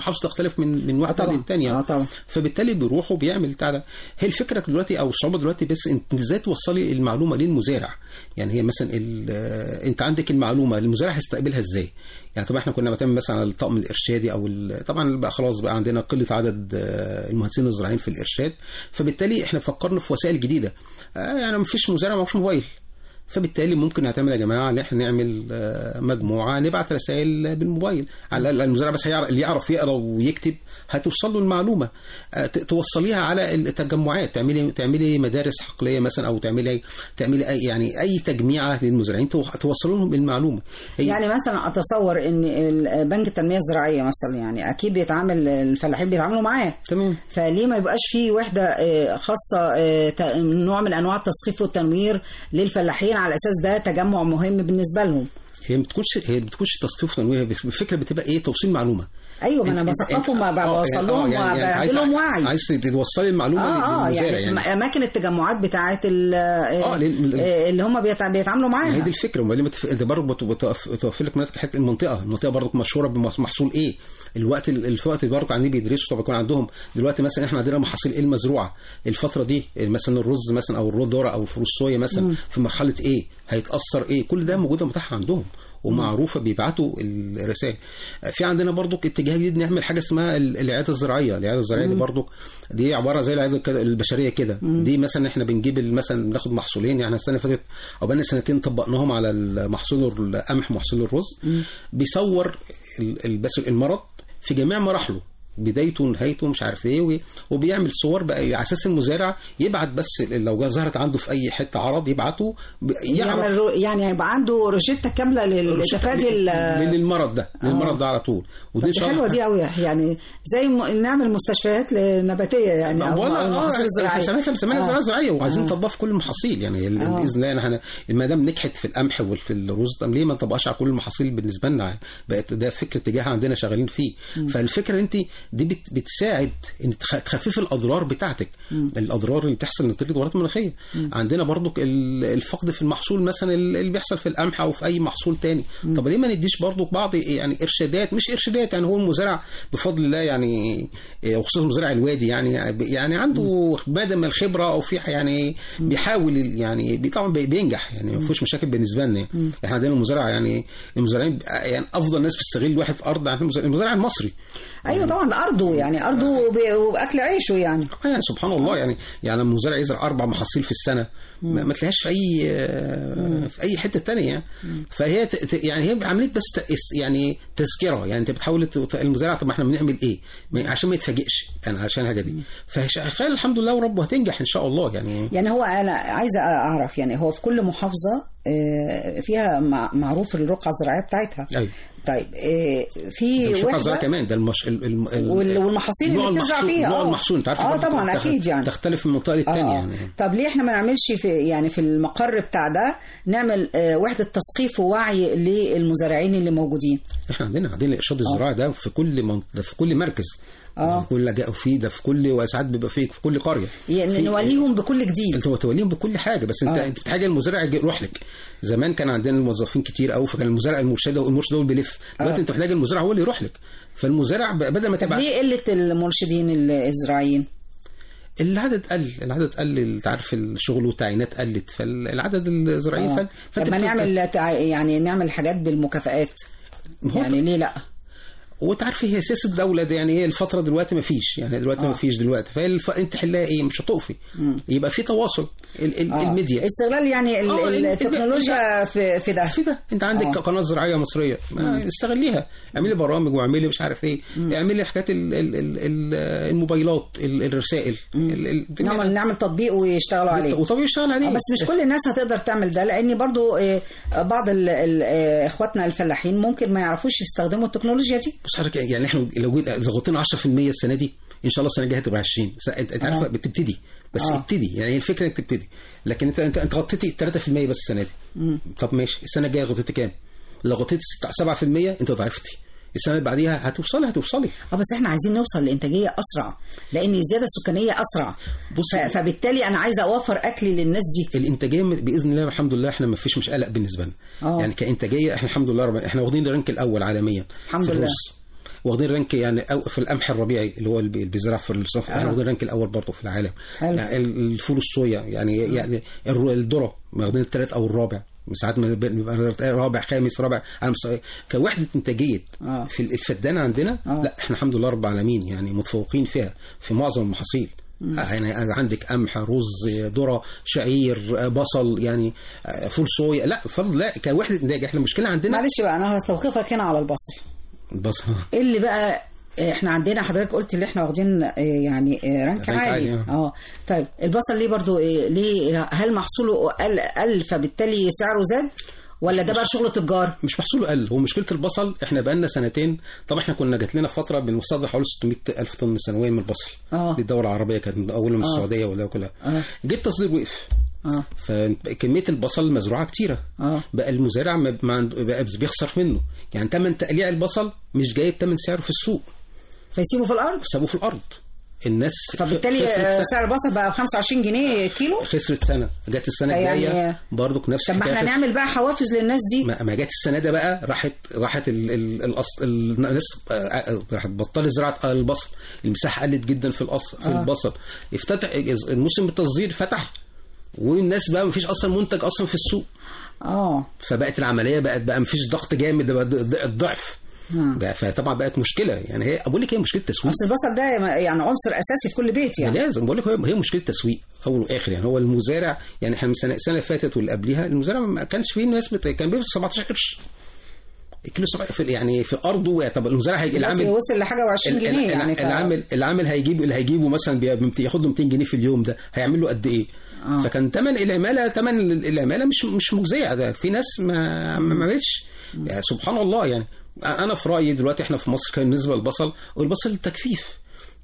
محافظه تختلف من من واحده طبعاً. للثانيه اه طبعا فبالتالي بيروحوا بيعمل بتاع ده هي الفكره دلوقتي او الصعوبه دلوقتي بس انت ازاي توصلي المعلومه للمزارع يعني هي مثلا ال- آه، انت عندك المعلومه المزارع هيستقبلها ازاي يعني طبعا احنا كنا بنعتمد مثلا على الطاقم الارشادي او ال- طبعا بقى خلاص بقى عندنا قله عدد آه، المهندسين الزراعيين في الارشاد فبالتالي احنا فكرنا في وسائل جديده آه، يعني ما فيش مزارع معهوش موبايل فبالتالي ممكن نعتمد يا جماعه ان احنا نعمل آه، مجموعه نبعت رسائل بالموبايل على الاقل المزارع بس هيعرف اللي يعرف يقرا ويكتب هتوصل له المعلومه آه، ت- توصليها على التجمعات تعملي تعملي مدارس حقليه مثلا او تعملي تعملي أي يعني اي تجميعه للمزارعين تو- توصلوا لهم المعلومه هي يعني مثلا اتصور ان ال- بنك التنميه الزراعيه مثلا يعني اكيد بيتعامل الفلاحين بيتعاملوا معاه تمام فليه ما يبقاش في وحده آه، خاصه آه، ت- نوع من انواع التثقيف والتنوير للفلاحين على اساس ده تجمع مهم بالنسبه لهم هي ما بتكونش هي ما بتكونش تثقيف تنويه بس الفكره بتبقى ايه توصيل معلومه ايوه ما انا انت- بثقفهم انت- آه، بوصل يعني- لهم آه، يعني- يعني وبعمل لهم عايز- وعي عايز توصلي المعلومه اه اه للمزارع يعني, في اماكن التجمعات بتاعه ال- آه، لل- آه، اللي هم بيتع- بيتعاملوا ما هي معاها دي الفكره وبعدين بتف... انت برضه بت- بتوف- بتوفر لك مناطق حته المنطقه المنطقه برضه مشهوره بمحصول ايه الوقت ال- الوقت اللي برضه عندي بيدرسوا طب يكون عندهم دلوقتي مثلا احنا عندنا محاصيل ايه المزروعه الفتره دي مثلا الرز مثلا او الذره او الفول الصويا مثلا مم. في مرحله ايه هيتاثر ايه كل ده موجوده متاحه عندهم ومعروفه بيبعتوا الرسائل في عندنا برضو اتجاه جديد نعمل حاجه اسمها ال- العياده الزراعيه العياده الزراعيه دي مم. برضو دي عباره زي العياده كده- البشريه كده مم. دي مثلا احنا بنجيب ال- مثلا ناخد محصولين يعني السنه اللي فاتت او بقالنا سنتين طبقناهم على محصول القمح ومحصول الرز مم. بيصور ال- ال- بس المرض في جميع مراحله بدايته ونهايته مش عارف ايه و- وبيعمل صور بقى على اساس المزارع يبعت بس لو جا- ظهرت عنده في اي حته عرض يبعته ب- يعمل يعرف رو- يعني يبقى عنده روشته كامله لتفادي ال- للمرض ده للمرض ده على طول طب إن دي شاء الله حلوه دي قوي يعني زي م- نعمل مستشفيات نباتيه يعني او ولا أو اه محاصيل زراعيه سميتها سمينا آه. زراعه زراعيه وعايزين آه. نطبقها في كل المحاصيل يعني ال- آه. باذن الله احنا ما دام نجحت في القمح وفي الرز طب ليه ما نطبقهاش على كل المحاصيل بالنسبه لنا بقت ده فكر اتجاه عندنا شغالين فيه مم. فالفكره انت دي بت- بتساعد ان تخ- تخففي الاضرار بتاعتك مم. الاضرار اللي بتحصل نتيجه التغيرات المناخيه مم. عندنا برضو ال- الفقد في المحصول مثلا اللي بيحصل في القمح او في اي محصول تاني مم. طب ليه ما نديش برضو بعض يعني ارشادات مش ارشادات يعني هو المزارع بفضل الله يعني وخصوصا مزارع الوادي يعني يعني عنده مدى من الخبره او في يعني بيحاول يعني بي- طبعا بي- بينجح يعني ما فيهوش مشاكل بالنسبه لنا يعني. مم. احنا عندنا المزارع يعني المزارعين يعني افضل ناس بتستغل واحد ارض عن المزارع- المزارع المصري ايوه طبعا ده ارضه يعني ارضه وب- وباكل عيشه يعني آه يعني سبحان الله يعني يعني لما المزارع يزرع اربع محاصيل في السنه ما ما تلاقيهاش في اي آه، في اي حته تانية يعني فهي ت- ت- يعني هي عمليه بس ت- اس- يعني تذكره يعني انت بتحاول ت- المزارع طب ما احنا بنعمل ايه ما- عشان ما يتفاجئش يعني عشان الحاجه دي فشغال الحمد لله وربه هتنجح ان شاء الله يعني يعني هو انا عايزه اعرف يعني هو في كل محافظه آه، فيها مع- معروف الرقعه الزراعيه بتاعتها ايوه طيب آه، في ده مش رقعة وحده زراعة كمان ده المش... ال... ال... ال- وال- والمحاصيل اللي نوع بتزرع المحصول- فيها نوع آه. المحصول انت عارف اه برضه طبعا تخ- اكيد يعني تختلف من منطقه للتانيه يعني طب ليه احنا ما نعملش في يعني في المقر بتاع ده نعمل آه، وحده تثقيف ووعي للمزارعين اللي موجودين احنا عندنا عندنا الارشاد الزراعي ده في كل من... ده في كل مركز اه في كل جاء فيه ده في كل وساعات بيبقى فيه في كل قريه يعني في- نوليهم بكل جديد انت توليهم بكل حاجه بس انت آه. انت بتحتاج المزارع يجي يروح لك زمان كان عندنا الموظفين كتير قوي فكان المزارع المرشد المرشد هو اللي بيلف دلوقتي آه. انت محتاج المزارع هو اللي يروح لك فالمزارع ب- بدل ما طب تبعت ليه قله المرشدين الزراعيين العدد قل العدد قل انت عارف الشغل والتعيينات قلت فالعدد الزراعيين آه. فانت طب ما بت- نعمل تع- يعني نعمل حاجات بالمكافآت هو- يعني ليه لا وانت عارف هي سياسه الدوله دي يعني هي الفتره دلوقتي ما فيش يعني دلوقتي آه. ما فيش دلوقتي فالف... انت حلها ايه مش هتقفي مم. يبقى في تواصل ال... ال... آه. الميديا استغلال يعني ال- آه، ال- التكنولوجيا في في ده في ده انت عندك آه. قناه زراعيه مصريه ما استغليها اعملي برامج واعملي مش عارف ايه اعملي حاجات ال... ال... ال... ال- الموبايلات ال... الرسائل ال... ال... نعمل نعمل تطبيق ويشتغلوا عليه وطبيعي يشتغل عليه آه، بس مش كل الناس هتقدر تعمل ده لان برضو آه، بعض ال- ال- آه، اخواتنا الفلاحين ممكن ما يعرفوش يستخدموا التكنولوجيا دي بص حضرتك يعني احنا لو جيت- لو غطينا 10% السنه دي ان شاء الله السنه الجايه هتبقى 20 س- انت انت عارفه آه. بتبتدي بس آه. ابتدي يعني هي الفكره انك تبتدي لكن انت انت انت غطيتي 3% بس السنه دي مم. طب ماشي السنه الجايه غطيتي كام؟ لو غطيتي 7% انت ضعفتي السنه اللي بعديها هتوصلي هتوصلي اه بس احنا عايزين نوصل لانتاجيه اسرع لان الزياده السكانيه اسرع بص ف- فبالتالي انا عايزه اوفر اكل للناس دي الانتاجيه باذن الله الحمد لله احنا ما فيش مش قلق بالنسبه لنا آه. يعني كانتاجيه احنا الحمد لله رب احنا واخدين الرانك الاول عالميا الحمد في لله. الرز واخدين رانك يعني أو في القمح الربيعي اللي هو اللي بيزرع في الصف آه. واخدين رانك الاول برضه في العالم حلو. يعني ال- الفول الصويا يعني يعني الر- الذره واخدين الثالث او الرابع ساعات ما بيبقى رابع خامس رابع على مستوى كوحده انتاجيه آه. في الفدان عندنا آه. لا احنا الحمد لله رب العالمين يعني متفوقين فيها في معظم المحاصيل يعني عندك قمح رز ذره شعير بصل يعني فول صويا لا فضل لا كوحده انتاج احنا المشكله عندنا معلش بقى انا هستوقفك هنا على البصل البصل ايه اللي بقى احنا عندنا حضرتك قلت اللي احنا واخدين آه، يعني آه، رانك رانك عالي عالي، آه. اه طيب البصل ليه برضو إيه ليه هل محصوله قل قل فبالتالي سعره زاد ولا ده بقى شغل تجار مش محصوله قل هو مشكله البصل احنا بقالنا سنتين طبعا احنا كنا جات لنا فتره بنصدر حوالي 600 الف طن سنويا من البصل اه للدوله العربيه كانت من اول من آه. السعوديه ولا كلها اه جه التصدير وقف اه فكميه البصل مزروعه كتيره اه بقى المزارع ما ما عنده- بقى بيخسر منه يعني ثمن تقليع البصل مش جايب ثمن سعره في السوق فيسيبه في الارض سابوه في الارض الناس فبالتالي خسرت آه، سنة- سعر البصل بقى ب 25 جنيه كيلو خسرت سنه جت السنه يعني- الجايه برضك نفس طب ما الحكاية احنا خسرت. نعمل بقى حوافز للناس دي ما ما جت السنه ده بقى راحت راحت ال ال الأص... الناس آه، راحت بطلت زراعه البصل المساحه قلت جدا في الأصل في آه. البصل افتتح الموسم التصدير فتح والناس بقى مفيش اصلا منتج اصلا في السوق اه فبقت العمليه بقت بقى مفيش ضغط جامد بقى ض- الضعف آه. بقى- فطبعا بقت مشكله يعني هي بقول لك هي مشكله تسويق بس البصل ده يعني عنصر اساسي في كل بيت يعني لازم بقول لك هي هي مشكله تسويق اول واخر يعني هو المزارع يعني احنا من السنه السنه اللي فاتت واللي قبليها المزارع ما كانش فيه ناس بت... كان بيوصل 17 قرش الكيلو سبع في يعني في ارضه طب المزارع هيجي دلوقتي العامل وصل لحاجه و20 ال- جنيه ال- يعني ف... العامل العامل هيجيب اللي هيجيبه مثلا بي- ياخد له 200 جنيه في اليوم ده هيعمل له قد ايه؟ آه. فكان ثمن العماله ثمن العماله مش مش مجزيه ده في ناس ما ما عملتش يعني سبحان الله يعني انا في رايي دلوقتي احنا في مصر كان بالنسبه للبصل والبصل تكفيف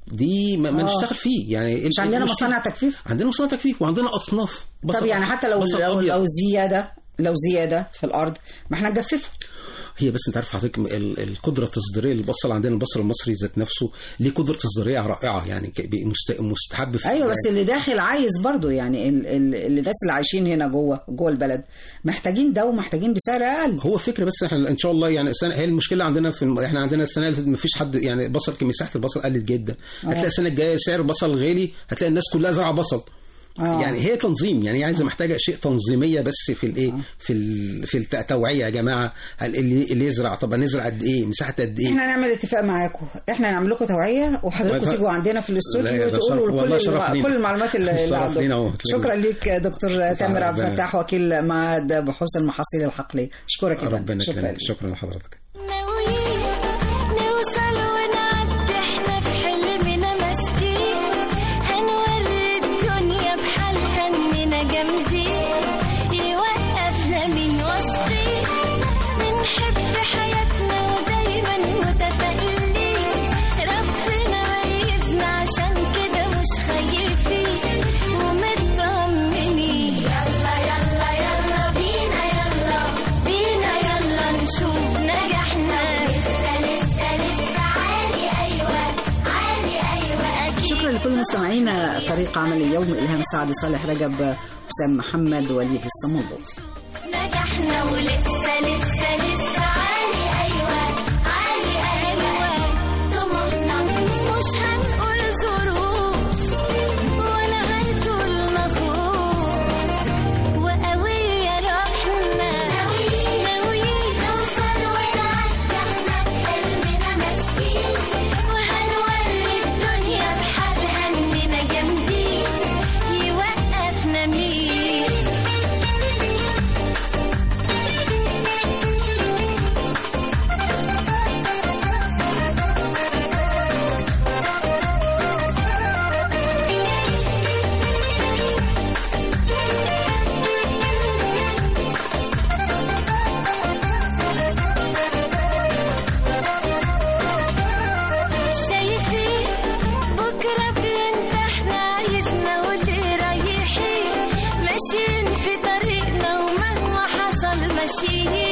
دي ما, ما آه. نشتغل فيه يعني مش عندنا المشكلة- مصانع تجفيف عندنا مصانع تكفيف وعندنا اصناف طب يعني حتى لو بصل لو, أبيض. لو زياده لو زياده في الارض ما احنا نجففه هي بس انت عارف حضرتك ال- القدره التصديريه للبصل عندنا البصل المصري ذات نفسه ليه قدره تصديريه رائعه يعني ك- بي- مست- مستحب في ايوه بس اللي داخل عايز برضو يعني ال- ال- اللي الناس اللي عايشين هنا جوه جوه البلد محتاجين ده ومحتاجين بسعر اقل هو فكره بس احنا ان شاء الله يعني السنه هي المشكله عندنا في الم... احنا عندنا السنه اللي ما فيش حد يعني البصل كم- مساحه البصل قلت جدا هتلاقي السنه الجايه سعر البصل غالي هتلاقي الناس كلها زرع بصل آه. يعني هي تنظيم يعني هي عايزه محتاجه شيء تنظيميه بس في الايه في ال... في التوعيه يا جماعه هل اللي, اللي يزرع طب نزرع قد ايه مساحه قد ايه احنا نعمل اتفاق معاكم احنا نعمل لكم توعيه وحضراتكم والله- تيجوا عندنا في لا الاستوديو يا ده وتقولوا شرف- والله كل شرف الم... لينا. كل المعلومات اللي, اللي شرف لينا عندكم أهو. شكرا ليك دكتور تامر عبد ربنا- الفتاح وكيل معهد بحوث المحاصيل الحقليه اشكرك يا فندم. ربنا شكرا يكرمك ليك. شكرا لحضرتك ناويين نوصل ونعدي احنا في حلمنا ماسكين هنوري الدنيا بحالها اننا جامدين يوقفنا من وسطين بنحب حياتنا ودايما متفائلين ربنا ميزنا عشان كده مش خايفين ومطمنين يلا يلا يلا بينا يلا بينا يلا نشوف نجاحنا لسه لسه لسه عالي ايوه عالي ايوه اكيد شكرا لكل مستمعينا فريق عمل اليوم الهام سعد صالح رجب حسام محمد وليد الصمولوطي نجحنا ولسه لسه لسه عالي ايوه عالي ايوه طموحنا مش هنقول ظروف ولا هنقول مخوف وقوية روحنا ناويين نوصل ونعدي احنا بحلمنا ماسكين وهنوري الدنيا بحالها اننا جامدين يوقفنا مين شايفين بكرة فين احنا عايزنا واللي رايحين ماشيين في طريقنا ومهما حصل ماشيين